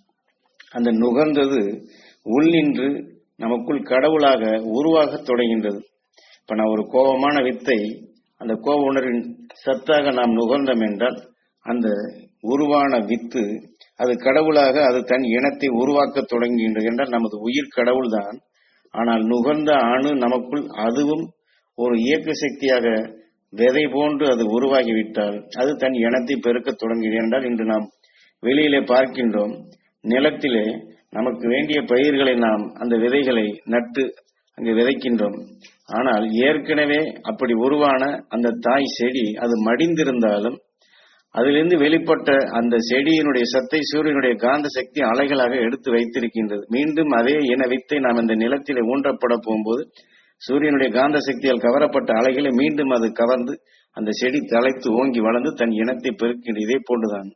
அந்த நுகர்ந்தது உள்நின்று நமக்குள் கடவுளாக உருவாக தொடங்கின்றது இப்ப நான் ஒரு கோபமான வித்தை அந்த கோப உணர்வின் சத்தாக நாம் நுகர்ந்தோம் என்றால் அந்த உருவான வித்து அது கடவுளாக அது தன் இனத்தை உருவாக்க தொடங்குகின்றது என்றால் நமது உயிர் கடவுள்தான் ஆனால் நுகர்ந்த அணு நமக்குள் அதுவும் ஒரு இயக்க சக்தியாக விதை போன்று அது உருவாகிவிட்டால் அது தன் இனத்தை பெருக்க தொடங்குகிறது என்றால் இன்று நாம் வெளியிலே பார்க்கின்றோம் நிலத்திலே நமக்கு வேண்டிய பயிர்களை நாம் அந்த விதைகளை நட்டு அங்கு விதைக்கின்றோம் ஆனால் ஏற்கனவே அப்படி உருவான அந்த தாய் செடி அது மடிந்திருந்தாலும் அதிலிருந்து வெளிப்பட்ட அந்த செடியினுடைய சத்தை சூரியனுடைய காந்த சக்தி அலைகளாக எடுத்து வைத்திருக்கின்றது மீண்டும் அதே இன வித்தை நாம் இந்த நிலத்திலே ஊன்றப்பட போகும்போது சூரியனுடைய காந்த சக்தியால் கவரப்பட்ட அலைகளை மீண்டும் அது கவர்ந்து அந்த செடி தலைத்து ஓங்கி வளர்ந்து தன் இனத்தை பெருக்கின்றது இதே போன்றுதான்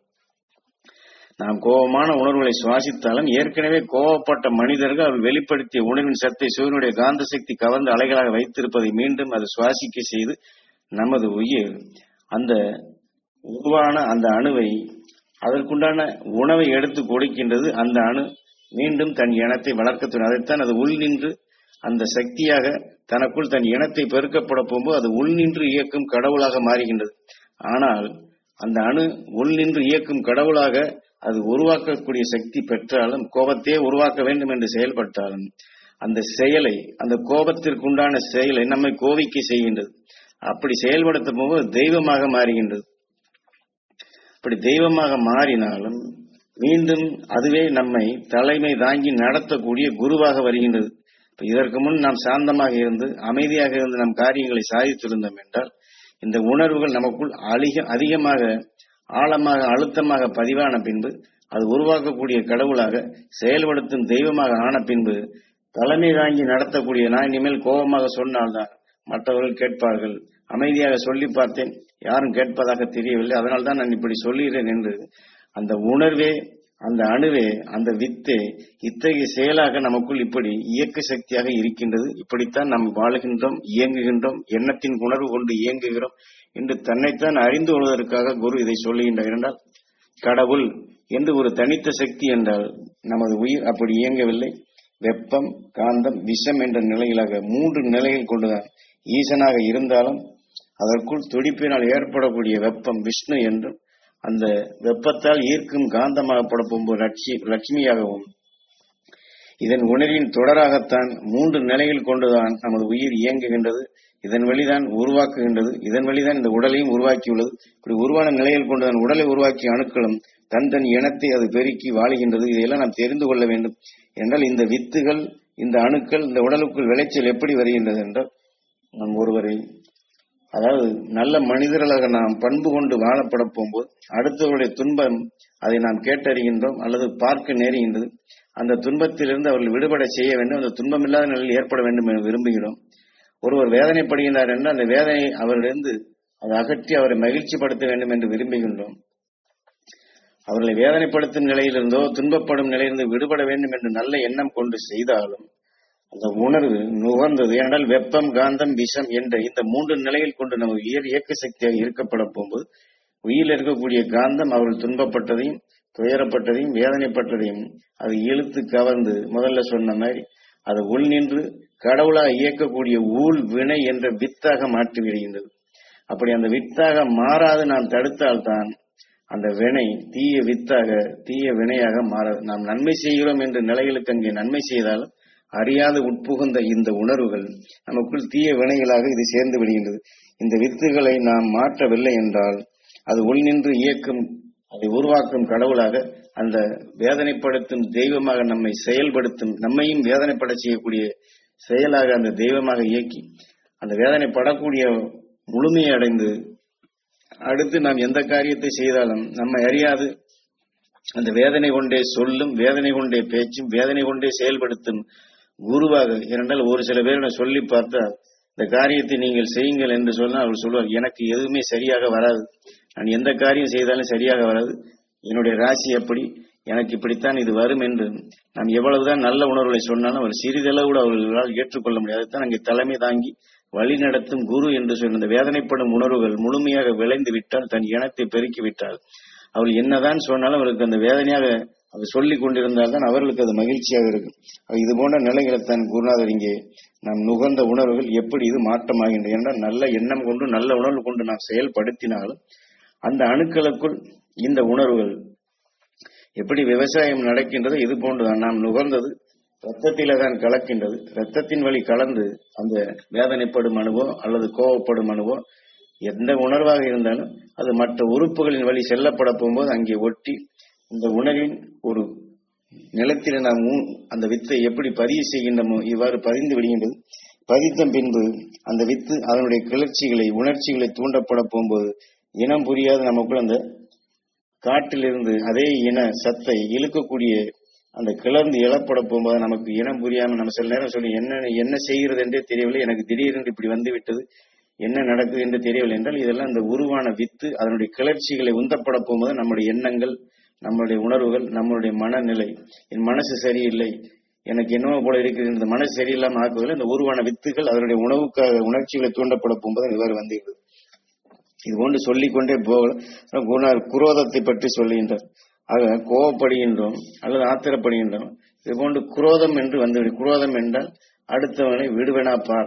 நாம் கோபமான உணர்வுகளை சுவாசித்தாலும் ஏற்கனவே கோபப்பட்ட மனிதர்கள் அவர் வெளிப்படுத்திய உணர்வின் சத்தை சூரியனுடைய காந்த சக்தி கவர்ந்து அலைகளாக வைத்திருப்பதை மீண்டும் அது சுவாசிக்க செய்து நமது உயிர் அந்த உருவான அந்த அணுவை அதற்குண்டான உணவை எடுத்து கொடுக்கின்றது அந்த அணு மீண்டும் தன் இனத்தை வளர்க்க அதைத்தான் அது உள் நின்று அந்த சக்தியாக தனக்குள் தன் இனத்தை பெருக்கப்பட போகும்போது அது உள் நின்று இயக்கும் கடவுளாக மாறுகின்றது ஆனால் அந்த அணு உள் நின்று இயக்கும் கடவுளாக அது உருவாக்கக்கூடிய சக்தி பெற்றாலும் கோபத்தையே உருவாக்க வேண்டும் என்று செயல்பட்டாலும் அந்த செயலை அந்த கோபத்திற்கு உண்டான செயலை நம்மை கோவிக்க செய்கின்றது அப்படி செயல்படுத்த போகும்போது தெய்வமாக மாறுகின்றது அப்படி தெய்வமாக மாறினாலும் மீண்டும் அதுவே நம்மை தலைமை தாங்கி நடத்தக்கூடிய குருவாக வருகின்றது இப்ப இதற்கு முன் நாம் சாந்தமாக இருந்து அமைதியாக இருந்து நம் காரியங்களை சாதித்திருந்தோம் என்றால் இந்த உணர்வுகள் நமக்குள் அதிக அதிகமாக ஆழமாக அழுத்தமாக பதிவான பின்பு அது உருவாக்கக்கூடிய கடவுளாக செயல்படுத்தும் தெய்வமாக ஆன பின்பு தலைமை தாங்கி நடத்தக்கூடிய நான் இனிமேல் கோபமாக சொன்னால்தான் மற்றவர்கள் கேட்பார்கள் அமைதியாக சொல்லி பார்த்தேன் யாரும் கேட்பதாக தெரியவில்லை அதனால் தான் நான் இப்படி சொல்லுகிறேன் என்று அந்த உணர்வே அந்த அணுவே அந்த வித்தே இத்தகைய செயலாக நமக்குள் இப்படி இயக்க சக்தியாக இருக்கின்றது இப்படித்தான் நாம் வாழுகின்றோம் இயங்குகின்றோம் எண்ணத்தின் உணர்வு கொண்டு இயங்குகிறோம் என்று தன்னைத்தான் அறிந்து கொள்வதற்காக குரு இதை சொல்லுகின்றார் என்றால் கடவுள் என்று ஒரு தனித்த சக்தி என்றால் நமது உயிர் அப்படி இயங்கவில்லை வெப்பம் காந்தம் விஷம் என்ற நிலையிலாக மூன்று நிலைகள் கொண்டுதான் ஈசனாக இருந்தாலும் அதற்குள் துடிப்பினால் ஏற்படக்கூடிய வெப்பம் விஷ்ணு என்றும் அந்த வெப்பத்தால் ஈர்க்கும் காந்தமாக படப்போம் லட்சி லட்சுமியாகவும் இதன் உணர்வின் தொடராகத்தான் மூன்று நிலைகள் கொண்டுதான் நமது உயிர் இயங்குகின்றது இதன் வழிதான் உருவாக்குகின்றது இதன் வழிதான் இந்த உடலையும் உருவாக்கியுள்ளது இப்படி உருவான நிலையில் கொண்டுதான் உடலை உருவாக்கிய அணுக்களும் தன் தன் இனத்தை அது பெருக்கி வாழுகின்றது இதையெல்லாம் நாம் தெரிந்து கொள்ள வேண்டும் என்றால் இந்த வித்துகள் இந்த அணுக்கள் இந்த உடலுக்குள் விளைச்சல் எப்படி வருகின்றது என்றால் நாம் ஒருவரை அதாவது நல்ல மனிதர்களாக நாம் பண்பு கொண்டு வாழப்பட போகும்போது அடுத்தவருடைய துன்பம் அதை நாம் கேட்டறிகின்றோம் அல்லது பார்க்க நேருகின்றது அந்த துன்பத்திலிருந்து அவர்கள் விடுபட செய்ய வேண்டும் அந்த துன்பம் இல்லாத நிலையில் ஏற்பட வேண்டும் என விரும்புகிறோம் ஒருவர் வேதனைப்படுகின்றார் என்றால் அந்த வேதனை அவரிலிருந்து அதை அகற்றி அவரை மகிழ்ச்சிப்படுத்த வேண்டும் என்று விரும்புகின்றோம் அவர்களை வேதனைப்படுத்தும் நிலையிலிருந்தோ துன்பப்படும் நிலையிலிருந்து விடுபட வேண்டும் என்று நல்ல எண்ணம் கொண்டு செய்தாலும் அந்த உணர்வு நுகர்ந்தது ஏனென்றால் வெப்பம் காந்தம் விஷம் என்ற இந்த மூன்று நிலையில் கொண்டு நம்ம உயிர் இயக்க சக்தியாக இருக்கப்பட போகும்போது உயிரில் இருக்கக்கூடிய காந்தம் அவர்கள் துன்பப்பட்டதையும் துயரப்பட்டதையும் வேதனைப்பட்டதையும் அது இழுத்து கவர்ந்து முதல்ல சொன்ன மாதிரி அது உள் நின்று கடவுளாக இயக்கக்கூடிய ஊழ் வினை என்ற வித்தாக மாற்றி விடுகின்றது அப்படி அந்த வித்தாக மாறாது நாம் தடுத்தால்தான் அந்த வினை தீய வித்தாக தீய வினையாக மாறாது நாம் நன்மை செய்கிறோம் என்ற நிலைகளுக்கு அங்கே நன்மை செய்தாலும் அறியாது உட்புகுந்த இந்த உணர்வுகள் நமக்குள் தீய வினைகளாக இது சேர்ந்து விடுகின்றது இந்த வித்துகளை நாம் மாற்றவில்லை என்றால் அது உள் நின்று இயக்கும் அதை உருவாக்கும் கடவுளாக அந்த வேதனைப்படுத்தும் தெய்வமாக நம்மை செயல்படுத்தும் நம்மையும் வேதனைப்பட செய்யக்கூடிய செயலாக அந்த தெய்வமாக இயக்கி அந்த வேதனைப்படக்கூடிய முழுமையை அடைந்து அடுத்து நாம் எந்த காரியத்தை செய்தாலும் நம்மை அறியாது அந்த வேதனை கொண்டே சொல்லும் வேதனை கொண்டே பேச்சும் வேதனை கொண்டே செயல்படுத்தும் குருவாக இரண்டால் ஒரு சில பேர் நான் சொல்லி பார்த்தா இந்த காரியத்தை நீங்கள் செய்யுங்கள் என்று சொன்னால் அவர் சொல்வார் எனக்கு எதுவுமே சரியாக வராது நான் எந்த காரியம் செய்தாலும் சரியாக வராது என்னுடைய ராசி எப்படி எனக்கு இப்படித்தான் இது வரும் என்று நாம் எவ்வளவுதான் நல்ல உணர்வுகளை சொன்னாலும் அவர் சிறிதளவு கூட அவர்களால் ஏற்றுக்கொள்ள முடியாது தான் அங்கே தலைமை தாங்கி வழி நடத்தும் குரு என்று சொன்ன இந்த வேதனைப்படும் உணர்வுகள் முழுமையாக விளைந்து விட்டால் தன் இனத்தை பெருக்கி விட்டால் அவள் என்னதான் சொன்னாலும் அவருக்கு அந்த வேதனையாக அவர் சொல்லிக் கொண்டிருந்தால் தான் அவர்களுக்கு அது மகிழ்ச்சியாக இருக்கும் இது போன்ற நிலைகளை தான் குருநாதர் இங்கே நாம் நுகர்ந்த உணர்வுகள் எப்படி இது மாற்றமாகின்றது என்றால் நல்ல எண்ணம் கொண்டு நல்ல உணர்வு கொண்டு நாம் செயல்படுத்தினாலும் அந்த அணுக்களுக்குள் இந்த உணர்வுகள் எப்படி விவசாயம் நடக்கின்றது இது போன்றுதான் நாம் நுகர்ந்தது ரத்தத்தில தான் கலக்கின்றது ரத்தத்தின் வழி கலந்து அந்த வேதனைப்படும் அணுவோ அல்லது கோவப்படும் அணுவோ எந்த உணர்வாக இருந்தாலும் அது மற்ற உறுப்புகளின் வழி செல்லப்பட போகும்போது அங்கே ஒட்டி இந்த உணவின் ஒரு நிலத்தில் நாம் ஊ- அந்த வித்தை எப்படி பதிவு செய்கின்றமோ இவ்வாறு பதிந்து விடுகின்றது பதித்த பின்பு அந்த வித்து அதனுடைய கிளர்ச்சிகளை உணர்ச்சிகளை தூண்டப்பட போகும்போது இனம் புரியாத நமக்குள் அந்த காட்டிலிருந்து அதே இன சத்தை இழுக்கக்கூடிய அந்த கிளர்ந்து இழப்பட போகும்போது நமக்கு இனம் புரியாம நம்ம சில நேரம் சொல்லி என்ன என்ன செய்கிறது என்றே தெரியவில்லை எனக்கு திடீரென்று இப்படி வந்து விட்டது என்ன நடக்குது என்று தெரியவில்லை என்றால் இதெல்லாம் இந்த உருவான வித்து அதனுடைய கிளர்ச்சிகளை உந்தப்பட போகும்போது நம்முடைய எண்ணங்கள் நம்மளுடைய உணர்வுகள் நம்மளுடைய மனநிலை என் மனசு சரியில்லை எனக்கு என்னவோ போல இருக்குது இந்த மனசு சரியில்லாம ஆக்குவதில் இந்த உருவான வித்துகள் அதனுடைய உணவுக்காக உணர்ச்சிகளை தூண்டப்பட போகும்போது இவ்வாறு வந்துவிடுது இது போன்று சொல்லிக்கொண்டே போகலாம் குணார் குரோதத்தை பற்றி சொல்லுகின்றார் ஆக கோவப்படுகின்றோம் அல்லது ஆத்திரப்படுகின்றோம் இது போன்று குரோதம் என்று வந்துவிடும் குரோதம் என்றால் அடுத்தவனை விடுவனா பார்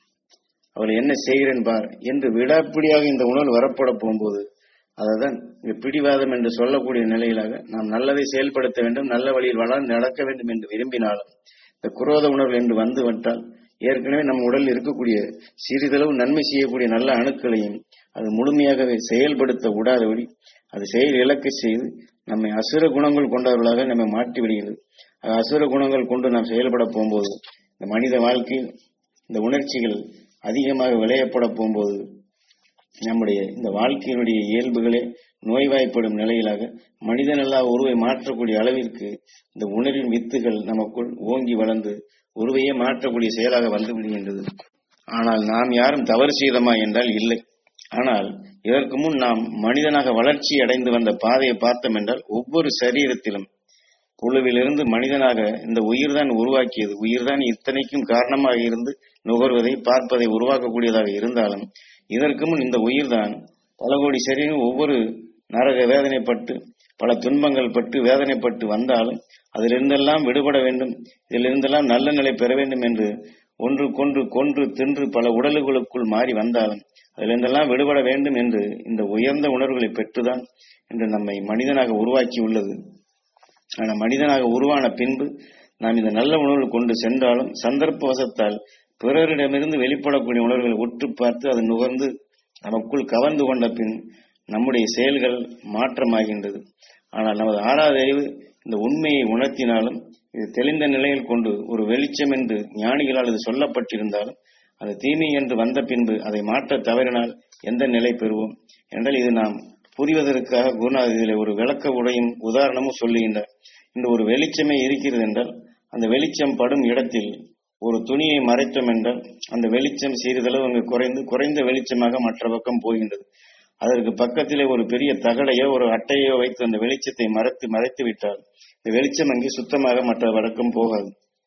அவளை என்ன செய்கிறேன் பார் என்று விடாப்பிடியாக இந்த உணர்வு வரப்பட போகும்போது அதுதான் இங்க பிடிவாதம் என்று சொல்லக்கூடிய நிலையிலாக நாம் நல்லதை செயல்படுத்த வேண்டும் நல்ல வழியில் வளர்ந்து நடக்க வேண்டும் என்று விரும்பினாலும் இந்த குரோத உணர்வு என்று வந்து விட்டால் ஏற்கனவே நம் உடலில் இருக்கக்கூடிய சிறிதளவு நன்மை செய்யக்கூடிய நல்ல அணுக்களையும் அது முழுமையாகவே செயல்படுத்த விடாதபடி அது செயல் இலக்க செய்து நம்மை அசுர குணங்கள் கொண்டவர்களாக நம்மை மாற்றி விடுகிறது அது அசுர குணங்கள் கொண்டு நாம் செயல்பட போகும்போது இந்த மனித வாழ்க்கையில் இந்த உணர்ச்சிகள் அதிகமாக விளையப்பட போகும்போது நம்முடைய இந்த வாழ்க்கையினுடைய இயல்புகளே நோய்வாய்ப்படும் நிலையிலாக மனிதனல்லா உருவை மாற்றக்கூடிய அளவிற்கு இந்த உணர்வின் வித்துகள் நமக்குள் ஓங்கி வளர்ந்து உருவையே மாற்றக்கூடிய செயலாக வந்து விடுகின்றது ஆனால் நாம் யாரும் தவறு செய்தோமா என்றால் இல்லை ஆனால் இதற்கு முன் நாம் மனிதனாக வளர்ச்சி அடைந்து வந்த பாதையை பார்த்தோம் என்றால் ஒவ்வொரு சரீரத்திலும் புழுவிலிருந்து மனிதனாக இந்த உயிர்தான் உருவாக்கியது உயிர்தான் இத்தனைக்கும் காரணமாக இருந்து நுகர்வதை பார்ப்பதை உருவாக்கக்கூடியதாக இருந்தாலும் இதற்கு முன் இந்த உயிர்தான் பல கோடி சரீரம் ஒவ்வொரு நரக வேதனைப்பட்டு பல துன்பங்கள் பட்டு வேதனைப்பட்டு வந்தாலும் அதிலிருந்தெல்லாம் விடுபட வேண்டும் இதிலிருந்தெல்லாம் நல்ல நிலை பெற வேண்டும் என்று ஒன்று கொன்று கொன்று தின்று பல உடல்களுக்குள் மாறி வந்தாலும் அதிலிருந்தெல்லாம் விடுபட வேண்டும் என்று இந்த உயர்ந்த உணர்வுகளை பெற்றுதான் என்று நம்மை மனிதனாக உருவாக்கி உள்ளது ஆனால் மனிதனாக உருவான பின்பு நாம் இந்த நல்ல உணர்வு கொண்டு சென்றாலும் சந்தர்ப்ப வசத்தால் பிறரிடமிருந்து வெளிப்படக்கூடிய உணர்வுகளை உற்று பார்த்து அதை நுகர்ந்து நமக்குள் கவர்ந்து கொண்ட பின் நம்முடைய செயல்கள் மாற்றமாகின்றது ஆனால் நமது ஆறாவது அறிவு இந்த உண்மையை உணர்த்தினாலும் இது தெளிந்த நிலையில் கொண்டு ஒரு வெளிச்சம் என்று ஞானிகளால் அது சொல்லப்பட்டிருந்தாலும் அது தீமை என்று வந்த பின்பு அதை மாற்ற தவறினால் எந்த நிலை பெறுவோம் என்றால் இது நாம் புரிவதற்காக குருநாதர் இதில் ஒரு விளக்க உடையும் உதாரணமும் சொல்லுகின்றார் இந்த ஒரு வெளிச்சமே இருக்கிறது என்றால் அந்த வெளிச்சம் படும் இடத்தில் ஒரு துணியை மறைத்தோம் என்றால் அந்த வெளிச்சம் சிறிதளவு அங்கு குறைந்து குறைந்த வெளிச்சமாக மற்ற பக்கம் போகின்றது அதற்கு பக்கத்திலே ஒரு பெரிய தகடையோ ஒரு அட்டையோ வைத்து அந்த வெளிச்சத்தை மறைத்து மறைத்து விட்டால் இந்த வெளிச்சம் அங்கே சுத்தமாக மற்ற வழக்கம் போகாது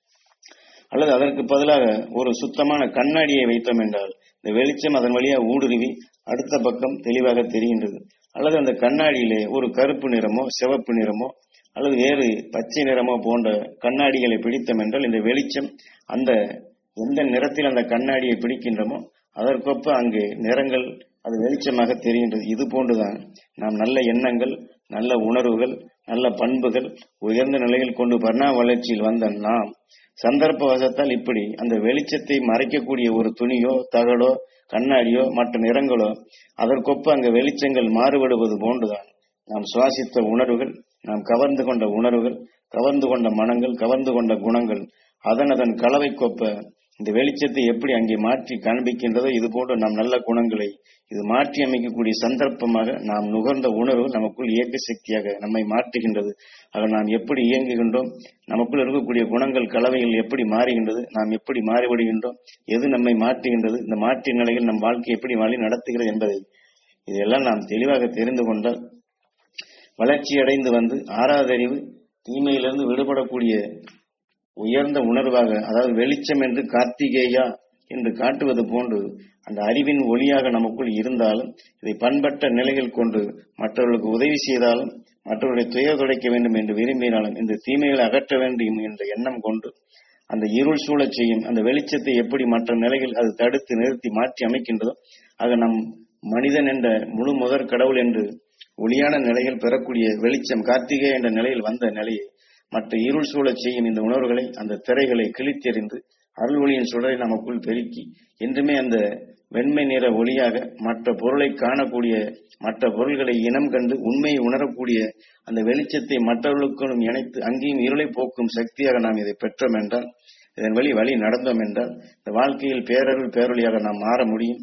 அல்லது அதற்கு பதிலாக ஒரு சுத்தமான கண்ணாடியை வைத்தோம் என்றால் இந்த வெளிச்சம் அதன் வழியாக ஊடுருவி அடுத்த பக்கம் தெளிவாக தெரிகின்றது அல்லது அந்த கண்ணாடியிலே ஒரு கருப்பு நிறமோ சிவப்பு நிறமோ அல்லது வேறு பச்சை நிறமோ போன்ற கண்ணாடிகளை பிடித்தோம் என்றால் இந்த வெளிச்சம் அந்த எந்த நிறத்தில் அந்த கண்ணாடியை பிடிக்கின்றமோ அதற்கொப்ப அங்கு நிறங்கள் அது வெளிச்சமாக தெரிகின்றது இது போன்றுதான் நாம் நல்ல எண்ணங்கள் நல்ல உணர்வுகள் நல்ல பண்புகள் உயர்ந்த நிலையில் கொண்டு பரிணாம வளர்ச்சியில் வந்த நாம் சந்தர்ப்ப வசத்தால் இப்படி அந்த வெளிச்சத்தை மறைக்கக்கூடிய ஒரு துணியோ தகடோ கண்ணாடியோ மற்ற நிறங்களோ அதற்கொப்ப அங்கு வெளிச்சங்கள் மாறுபடுவது போன்றுதான் நாம் சுவாசித்த உணர்வுகள் நாம் கவர்ந்து கொண்ட உணர்வுகள் கவர்ந்து கொண்ட மனங்கள் கவர்ந்து கொண்ட குணங்கள் அதன் அதன் கலவைக்கொப்ப இந்த வெளிச்சத்தை எப்படி அங்கே மாற்றி காண்பிக்கின்றதோ இது போன்ற நம் நல்ல குணங்களை இது மாற்றி அமைக்கக்கூடிய சந்தர்ப்பமாக நாம் நுகர்ந்த உணர்வு நமக்குள் இயக்க சக்தியாக நம்மை மாற்றுகின்றது ஆக நாம் எப்படி இயங்குகின்றோம் நமக்குள் இருக்கக்கூடிய குணங்கள் கலவைகள் எப்படி மாறுகின்றது நாம் எப்படி மாறிவிடுகின்றோம் எது நம்மை மாற்றுகின்றது இந்த மாற்றிய நிலையில் நம் வாழ்க்கை எப்படி வழி நடத்துகிறது என்பதை இதெல்லாம் நாம் தெளிவாக தெரிந்து கொண்டால் வளர்ச்சி அடைந்து வந்து ஆறாவது அறிவு தீமையிலிருந்து விடுபடக்கூடிய உயர்ந்த உணர்வாக அதாவது வெளிச்சம் என்று கார்த்திகேயா என்று காட்டுவது போன்று அந்த அறிவின் ஒளியாக நமக்குள் இருந்தாலும் இதை பண்பட்ட நிலைகள் கொண்டு மற்றவர்களுக்கு உதவி செய்தாலும் மற்றவர்களை துயர் துடைக்க வேண்டும் என்று விரும்பினாலும் இந்த தீமைகளை அகற்ற வேண்டும் என்ற எண்ணம் கொண்டு அந்த இருள் சூழச் செய்யும் அந்த வெளிச்சத்தை எப்படி மற்ற நிலைகள் அது தடுத்து நிறுத்தி மாற்றி அமைக்கின்றதோ ஆக நம் மனிதன் என்ற முழு முதற் கடவுள் என்று ஒளியான நிலையில் பெறக்கூடிய வெளிச்சம் கார்த்திகை என்ற நிலையில் வந்த நிலையை மற்ற இருள் சூழச் செய்யும் இந்த உணர்வுகளை அந்த திரைகளை கிழித்தெறிந்து அருள் ஒளியின் சுடரை நமக்குள் பெருக்கி என்றுமே அந்த வெண்மை நிற ஒளியாக மற்ற பொருளை காணக்கூடிய மற்ற பொருள்களை இனம் கண்டு உண்மையை உணரக்கூடிய அந்த வெளிச்சத்தை மற்றவர்களுக்கும் இணைத்து அங்கேயும் இருளை போக்கும் சக்தியாக நாம் இதை பெற்றோம் என்றால் இதன் வழி வழி நடந்தோம் என்றால் இந்த வாழ்க்கையில் பேரருள் பேரொழியாக நாம் மாற முடியும்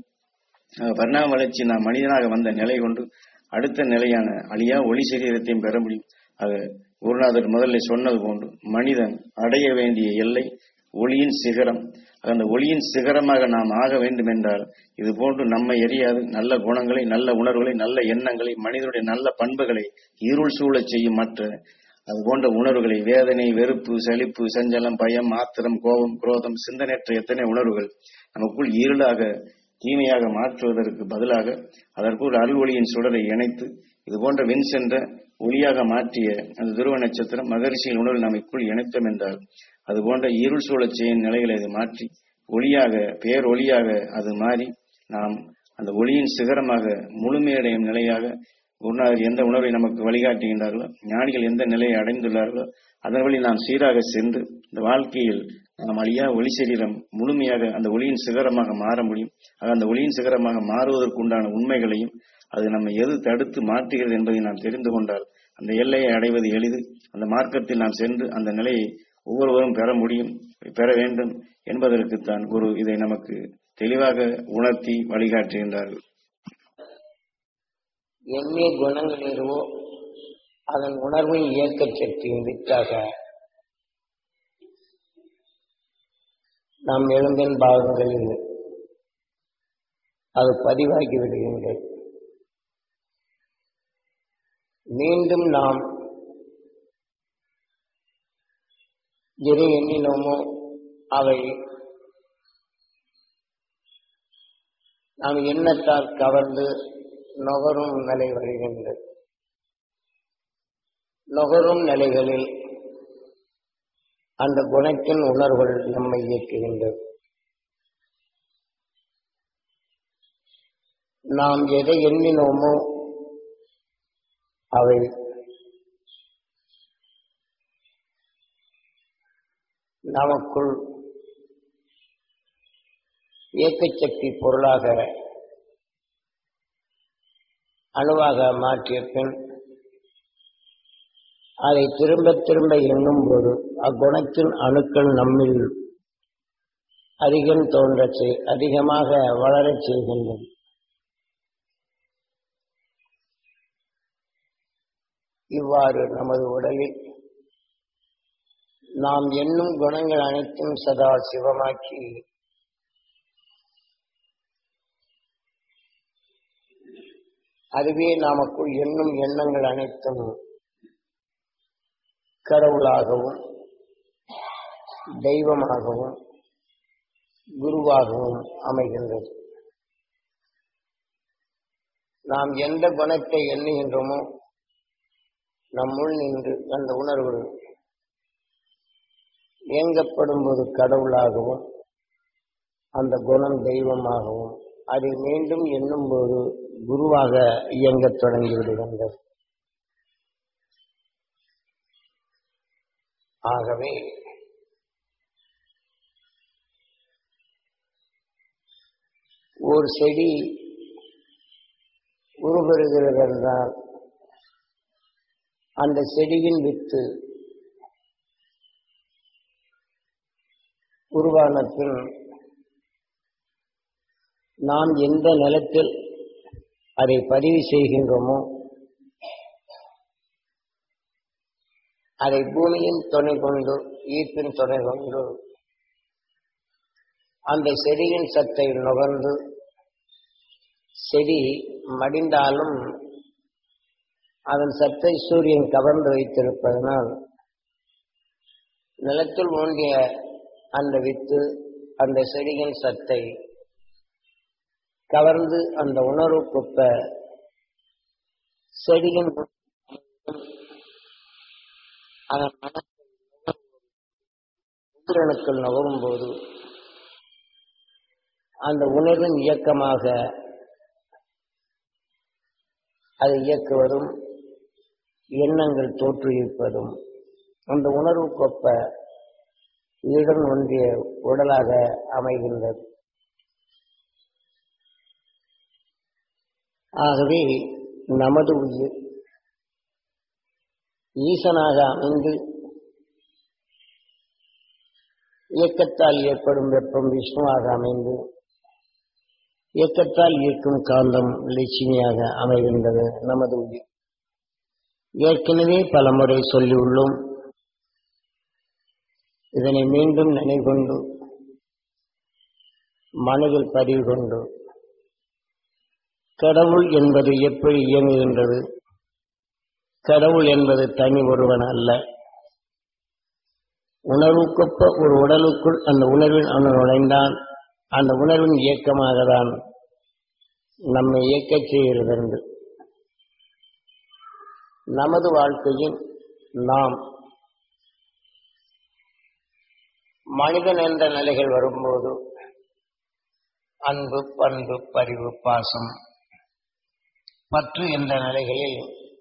ஆக பரிணாம வளர்ச்சி நாம் மனிதனாக வந்த நிலை கொண்டு அடுத்த நிலையான அழியா ஒளி சரீரத்தையும் பெற முடியும் ஆக குருநாதர் முதல்ல சொன்னது போன்று மனிதன் அடைய வேண்டிய எல்லை ஒளியின் சிகரம் அந்த ஒளியின் சிகரமாக நாம் ஆக வேண்டும் என்றால் இது போன்று நம்மை எரியாது நல்ல குணங்களை நல்ல உணர்வுகளை நல்ல எண்ணங்களை மனிதனுடைய நல்ல பண்புகளை இருள் சூழச் செய்யும் மற்ற அது போன்ற உணர்வுகளை வேதனை வெறுப்பு சலிப்பு சஞ்சலம் பயம் ஆத்திரம் கோபம் குரோதம் சிந்தனையற்ற எத்தனை உணர்வுகள் நமக்குள் இருளாக தீமையாக மாற்றுவதற்கு பதிலாக அதற்குள் அருள் ஒளியின் சுடரை இணைத்து இது போன்ற வெண் சென்ற ஒளியாக மாற்றிய அந்த துருவ நட்சத்திரம் மகரிஷியின் உணர்வில் நமக்குள் இணைத்தோம் என்றால் அது போன்ற இருள் சூழச் செய்யும் நிலைகளை அது மாற்றி ஒளியாக பேரொளியாக அது மாறி நாம் அந்த ஒளியின் சிகரமாக முழுமையடையும் நிலையாக குருநாதர் எந்த உணர்வை நமக்கு வழிகாட்டுகின்றார்களோ ஞானிகள் எந்த நிலையை அடைந்துள்ளார்களோ அதன் வழி நாம் சீராக சென்று இந்த வாழ்க்கையில் நாம் அழியா ஒளி சரீரம் முழுமையாக அந்த ஒளியின் சிகரமாக மாற முடியும் ஆக அந்த ஒளியின் சிகரமாக மாறுவதற்கு உண்டான உண்மைகளையும் அது நம்மை எது தடுத்து மாற்றுகிறது என்பதை நாம் தெரிந்து கொண்டால் அந்த எல்லையை அடைவது எளிது அந்த மார்க்கத்தில் நாம் சென்று அந்த நிலையை ஒவ்வொருவரும் பெற முடியும் பெற வேண்டும் என்பதற்குத்தான் குரு இதை நமக்கு தெளிவாக உணர்த்தி வழிகாட்டுகின்றார்கள் எண்ணிய குணங்கள் எதுவோ அதன் உணர்வின் இயக்க சக்தியின் வித்தாக நாம் எழுந்தின் பாகங்களில் அது பதிவாகி விடுகின்றது மீண்டும் நாம் எது எண்ணினோமோ அவை நாம் எண்ணத்தால் கவர்ந்து நுகரும் நிலை வருகின்றது நுகரும் நிலைகளில் அந்த குணத்தின் உணர்வுகள் நம்மை இயக்குகின்றது நாம் எதை எண்ணினோமோ அவை நமக்குள் இயக்கச்சக்தி பொருளாக அணுவாக மாற்றிய பின் அதை திரும்ப திரும்ப எண்ணும் போது அக்குணத்தின் அணுக்கள் நம்மில் அதிகம் தோன்ற செய் அதிகமாக வளரச் செய்கின்றது இவ்வாறு நமது உடலில் நாம் எண்ணும் குணங்கள் அனைத்தும் சதா சிவமாக்கி அதுவே நமக்குள் எண்ணும் எண்ணங்கள் அனைத்தும் கடவுளாகவும் தெய்வமாகவும் குருவாகவும் அமைகின்றது நாம் எந்த குணத்தை எண்ணுகின்றோமோ நம்முள் நின்று அந்த உணர்வு இயங்கப்படும் போது கடவுளாகவும் அந்த குணம் தெய்வமாகவும் அதை மீண்டும் எண்ணும் போது குருவாக இயங்கத் தொடங்கி விடுகின்றது ஆகவே ஒரு செடி உருபெறுகிறது என்றால் அந்த செடியின் வித்து உருவான பின் நாம் எந்த நிலத்தில் அதை பதிவு செய்கின்றோமோ அதை பூமியின் துணை கொண்டு ஈர்ப்பின் துணை கொண்டு அந்த செடியின் சத்தை நுகர்ந்து செடி மடிந்தாலும் அதன் சத்தை சூரியன் கவர்ந்து வைத்திருப்பதனால் நிலத்தில் ஊண்டிய அந்த வித்து அந்த செடியின் சத்தை கவர்ந்து அந்த உணர்வு குப்ப செடியின் அதன் உயிரணுக்கள் நுகரும் போது அந்த உணர்வின் இயக்கமாக அதை இயக்குவதும் எண்ணங்கள் தோற்றுவிப்பதும் அந்த உணர்வு கொப்ப ஈடன் ஒன்றிய உடலாக அமைகின்றது ஆகவே நமது உயிர் ஈசனாக அமைந்து இயக்கத்தால் ஏற்படும் வெப்பம் விஷ்ணுவாக அமைந்து இயக்கத்தால் இயக்கும் காந்தம் லட்சுமியாக அமைகின்றது நமது உயிர் ஏற்கனவே பலமுறை சொல்லியுள்ளோம் இதனை மீண்டும் நினைகொண்டு மனதில் பதிவு கொண்டு கடவுள் என்பது எப்படி இயங்குகின்றது கடவுள் என்பது தனி ஒருவன் அல்ல உணர்வுக்கொப்ப ஒரு உடலுக்குள் அந்த உணர்வின் அணு நுழைந்தான் அந்த உணர்வின் இயக்கமாக தான் நம்மை இயக்கச் செய்கிறது என்று நமது வாழ்க்கையில் நாம் மனிதன் என்ற நிலைகள் வரும்போது அன்பு பண்பு பரிவு பாசம் பற்று என்ற நிலைகளில்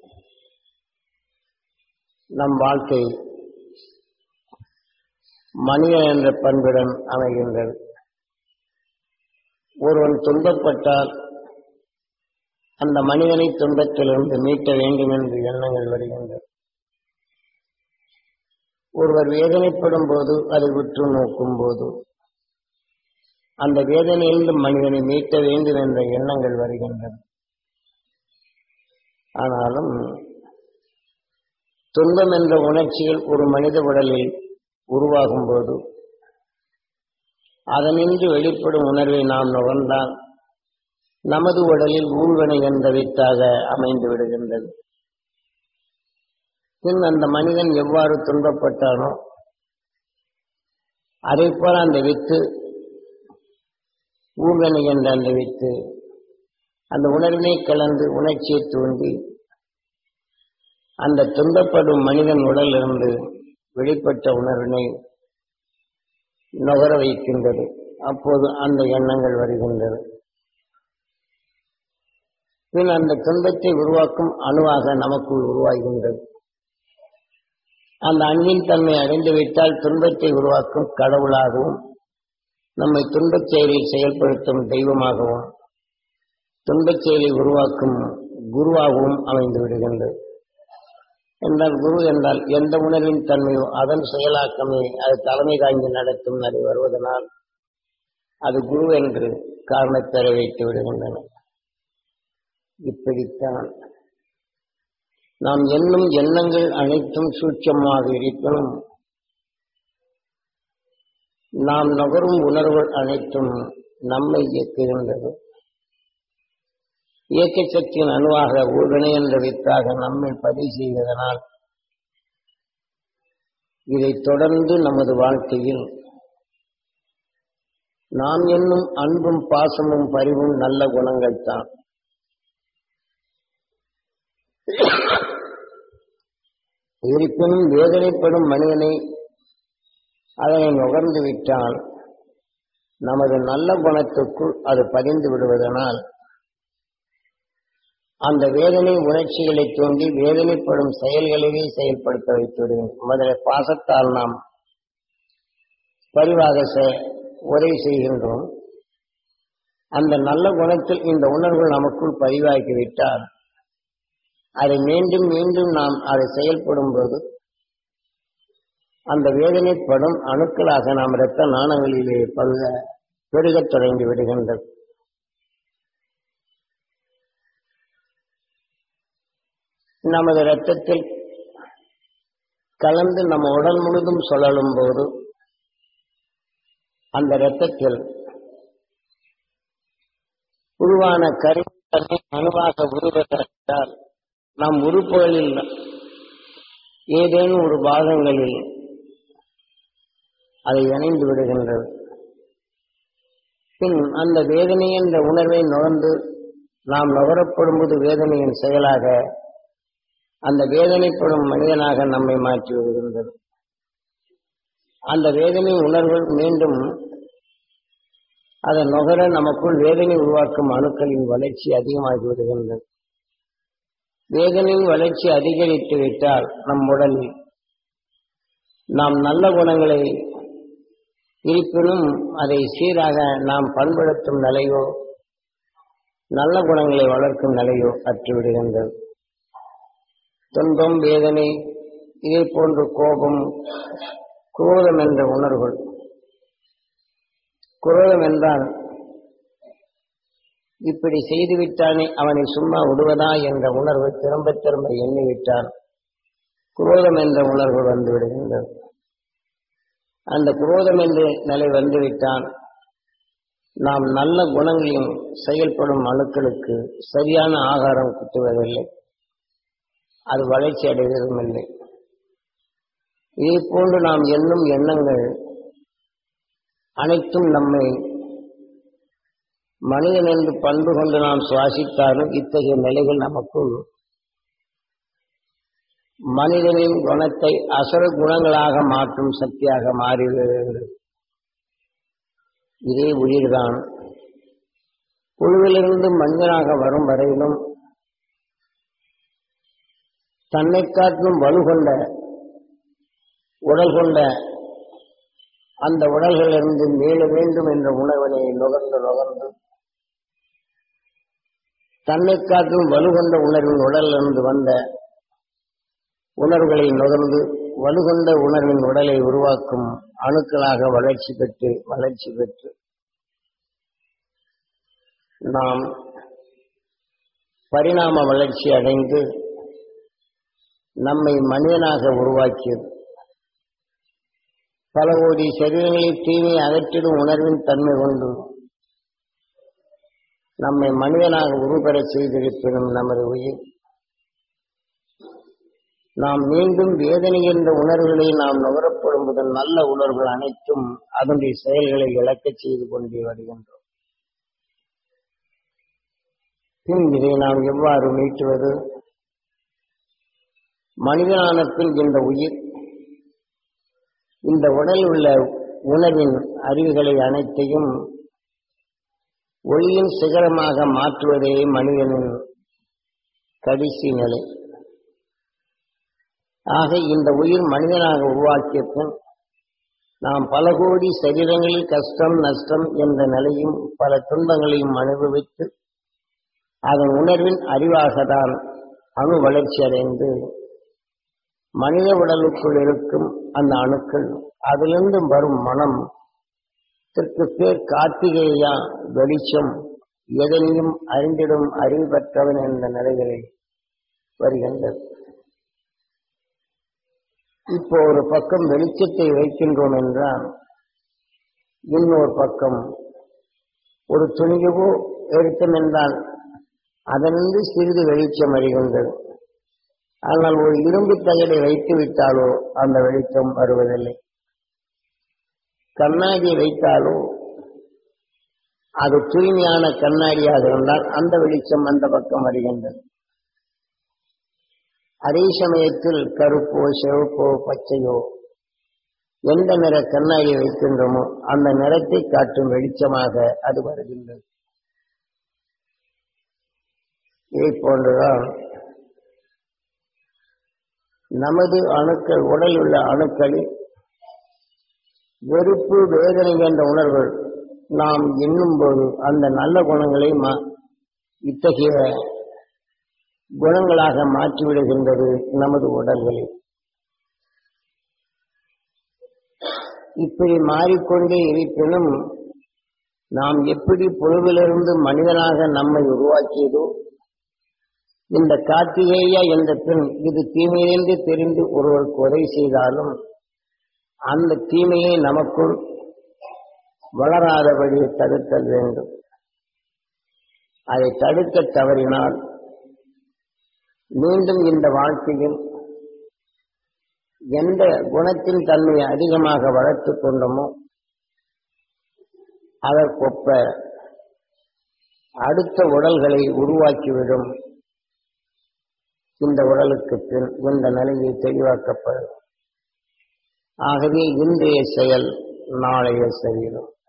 நம் வாழ்க்கை மனிதன் என்ற பண்புடன் அமைகின்றது ஒருவன் துன்பப்பட்டால் அந்த மனிதனை துன்பத்திலிருந்து மீட்ட வேண்டும் என்று எண்ணங்கள் வருகின்றது ஒருவர் வேதனைப்படும் போது அதை உற்று நோக்கும் போது அந்த வேதனையிலிருந்து மனிதனை மீட்ட வேண்டும் என்ற எண்ணங்கள் வருகின்றன ஆனாலும் துன்பம் என்ற உணர்ச்சிகள் ஒரு மனித உடலில் உருவாகும் போது அதனின்று வெளிப்படும் உணர்வை நாம் நுகர்ந்தால் நமது உடலில் ஊழ்வனை என்ற வித்தாக அமைந்து விடுகின்றது பின் அந்த மனிதன் எவ்வாறு துன்பப்பட்டானோ அதை போல அந்த வித்து ஊழ்வனை என்ற அந்த வித்து அந்த உணர்வினை கலந்து உணர்ச்சியை தூண்டி அந்த துன்பப்படும் மனிதன் உடலிலிருந்து வெளிப்பட்ட உணர்வினை நுகர வைக்கின்றது அப்போது அந்த எண்ணங்கள் வருகின்றது பின் அந்த துன்பத்தை உருவாக்கும் அணுவாக நமக்குள் உருவாகின்றது அந்த அன்பின் தன்மை அடைந்து விட்டால் துன்பத்தை உருவாக்கும் கடவுளாகவும் நம்மை துன்பச் செயலில் செயல்படுத்தும் தெய்வமாகவும் துன்பச் செயலை உருவாக்கும் குருவாகவும் அமைந்து விடுகின்றது என்றால் குரு என்றால் எந்த உணர்வின் தன்மையோ அதன் செயலாக்கமே அது தலைமை தாங்கி நடத்தும் நிலை வருவதனால் அது குரு என்று காரணத்தரை வைத்து விடுகின்றன இப்படித்தான் நாம் எண்ணும் எண்ணங்கள் அனைத்தும் சூட்சமாக இருப்பினும் நாம் நுகரும் உணர்வுகள் அனைத்தும் நம்மை இயக்குகின்றது இயக்க சக்தியின் அணுவாக ஊழ்வினை என்ற வித்தாக நம்மை பதிவு செய்வதனால் இதை தொடர்ந்து நமது வாழ்க்கையில் நாம் என்னும் அன்பும் பாசமும் பரிவும் நல்ல குணங்கள் தான் இருப்பினும் வேதனைப்படும் மனிதனை அதனை நுகர்ந்து விட்டால் நமது நல்ல குணத்துக்குள் அது பதிந்து விடுவதனால் அந்த வேதனை உணர்ச்சிகளை தோண்டி வேதனைப்படும் செயல்களையே செயல்படுத்த வைத்து விடுகின்றன முதல்ல பாசத்தால் நாம் பரிவாக உரை செய்கின்றோம் அந்த நல்ல குணத்தில் இந்த உணர்வு நமக்குள் பதிவாகிவிட்டால் அதை மீண்டும் மீண்டும் நாம் அதை செயல்படும் போது அந்த வேதனைப்படும் அணுக்களாக நாம் இரத்த நாணங்களிலே பல்க பெருகத் தொடங்கி விடுகின்றது நமது இரத்தத்தில் கலந்து நம்ம உடல் முழுதும் சுழலும் போது அந்த இரத்தத்தில் உருவான கருத்தன்மை அணுவாக உருவதால் நம் உறுப்புகளில் ஏதேனும் ஒரு பாகங்களில் அதை இணைந்து விடுகின்றது பின் அந்த வேதனை என்ற உணர்வை நுகர்ந்து நாம் நுகரப்படும்போது வேதனையின் செயலாக அந்த வேதனைப்படும் மனிதனாக நம்மை மாற்றி விடுகின்றது அந்த வேதனை உணர்வுகள் மீண்டும் அதை நுகர நமக்குள் வேதனை உருவாக்கும் அணுக்களின் வளர்ச்சி அதிகமாகி விடுகின்றது வேதனையின் வளர்ச்சி அதிகரித்து விட்டால் நம் உடலில் நாம் நல்ல குணங்களை இருப்பினும் அதை சீராக நாம் பண்படுத்தும் நிலையோ நல்ல குணங்களை வளர்க்கும் நிலையோ அற்றுவிடுகின்றது துன்பம் வேதனை இதே போன்று கோபம் குரோதம் என்ற உணர்வுகள் குரோதம் என்றால் இப்படி செய்துவிட்டானே அவனை சும்மா விடுவதா என்ற உணர்வு திரும்ப திரும்ப எண்ணிவிட்டான் குரோதம் என்ற உணர்வு வந்து விடுகின்றது அந்த குரோதம் என்ற நிலை வந்துவிட்டால் நாம் நல்ல குணங்களில் செயல்படும் அணுக்களுக்கு சரியான ஆகாரம் கிட்டுவதில்லை அது வளர்ச்சி அடைவதும் இல்லை இதே போன்று நாம் எண்ணும் எண்ணங்கள் அனைத்தும் நம்மை மனிதன் என்று பண்பு கொண்டு நாம் சுவாசித்தாலும் இத்தகைய நிலைகள் நமக்குள் மனிதனின் குணத்தை அசுர குணங்களாக மாற்றும் சக்தியாக மாறிவிடுகிறது இதே உயிர்தான் புழுவிலிருந்து மனிதனாக வரும் வரையிலும் தன்னை காட்டும் வலுகொண்ட உடல் கொண்ட அந்த உடல்களிலிருந்து மீள வேண்டும் என்ற உணவினை நுகர்ந்து நுகர்ந்து தன்னை காட்டும் வலுகொண்ட உணர்வின் உடலிலிருந்து வந்த உணர்வுகளை நுகர்ந்து வலுகொண்ட உணர்வின் உடலை உருவாக்கும் அணுக்களாக வளர்ச்சி பெற்று வளர்ச்சி பெற்று நாம் பரிணாம வளர்ச்சி அடைந்து நம்மை மனிதனாக உருவாக்கியது பல கோடி சரீரங்களில் தீமையை அகற்றிடும் உணர்வின் தன்மை கொண்டு நம்மை மனிதனாக உருபெறச் செய்திருப்பினும் நமது உயிர் நாம் மீண்டும் வேதனை என்ற உணர்வுகளை நாம் நுகரப்படும் முதல் நல்ல உணர்வுகள் அனைத்தும் அதனுடைய செயல்களை இழக்கச் செய்து கொண்டே வருகின்றோம் பின் இதை நாம் எவ்வாறு மீட்டுவது மனிதனான பின் இந்த உயிர் இந்த உடலில் உள்ள உணவின் அறிவுகளை அனைத்தையும் ஒளியின் சிகரமாக மாற்றுவதே மனிதனின் கடைசி நிலை ஆக இந்த உயிர் மனிதனாக உருவாக்கிய பின் நாம் பல கோடி சரீரங்களில் கஷ்டம் நஷ்டம் என்ற நிலையும் பல துன்பங்களையும் அனுபவித்து அதன் உணர்வின் அறிவாகத்தான் அணு வளர்ச்சி அடைந்து மனித உடலுக்குள் இருக்கும் அந்த அணுக்கள் அதிலிருந்து வரும் மனம் இதற்கு பேர் கார்த்திகேயா வெளிச்சம் எதனையும் அறிந்திடும் அறிவு பெற்றவன் என்ற நிலைகளில் வருகின்றது இப்போ ஒரு பக்கம் வெளிச்சத்தை வைக்கின்றோம் என்றால் இன்னொரு பக்கம் ஒரு துணியவோ எடுத்தோம் என்றால் அதனின்று சிறிது வெளிச்சம் வருகின்றது ஆனால் ஒரு இரும்பு தகடை வைத்து விட்டாலோ அந்த வெளிச்சம் வருவதில்லை கண்ணாடியை வைத்தாலோ அது தூய்மையான கண்ணாடியாக இருந்தால் அந்த வெளிச்சம் அந்த பக்கம் வருகின்றது அதே சமயத்தில் கருப்போ சிவப்போ பச்சையோ எந்த நிற கண்ணாடியை வைக்கின்றோமோ அந்த நிறத்தை காட்டும் வெளிச்சமாக அது வருகின்றது இதை போன்றுதான் நமது அணுக்கள் உடலில் உள்ள அணுக்களில் வெறுப்பு வேதனை என்ற உணர்வுகள் நாம் எண்ணும் போது அந்த நல்ல குணங்களை மா- இத்தகைய குணங்களாக மாற்றிவிடுகின்றது நமது உடல்களில் இப்படி மாறிக்கொண்டே இருப்பினும் நாம் எப்படி புழுவிலிருந்து மனிதனாக நம்மை உருவாக்கியதோ இந்த கார்த்திகேயா என்ற பெண் இது தீமையென்று தெரிந்து ஒருவருக்கு உதவி செய்தாலும் அந்த தீமையை நமக்குள் வளராதபடி தடுத்தல் வேண்டும் அதை தடுக்க தவறினால் மீண்டும் இந்த வாழ்க்கையில் எந்த குணத்தின் தன்மையை அதிகமாக வளர்த்துக் கொண்டோமோ அதற்கொப்ப அடுத்த உடல்களை உருவாக்கிவிடும் இந்த உடலுக்கு பின் இந்த நிலையை தெளிவாக்கப்படும் ஆகவே இன்றைய செயல் நாளைய சரீரம்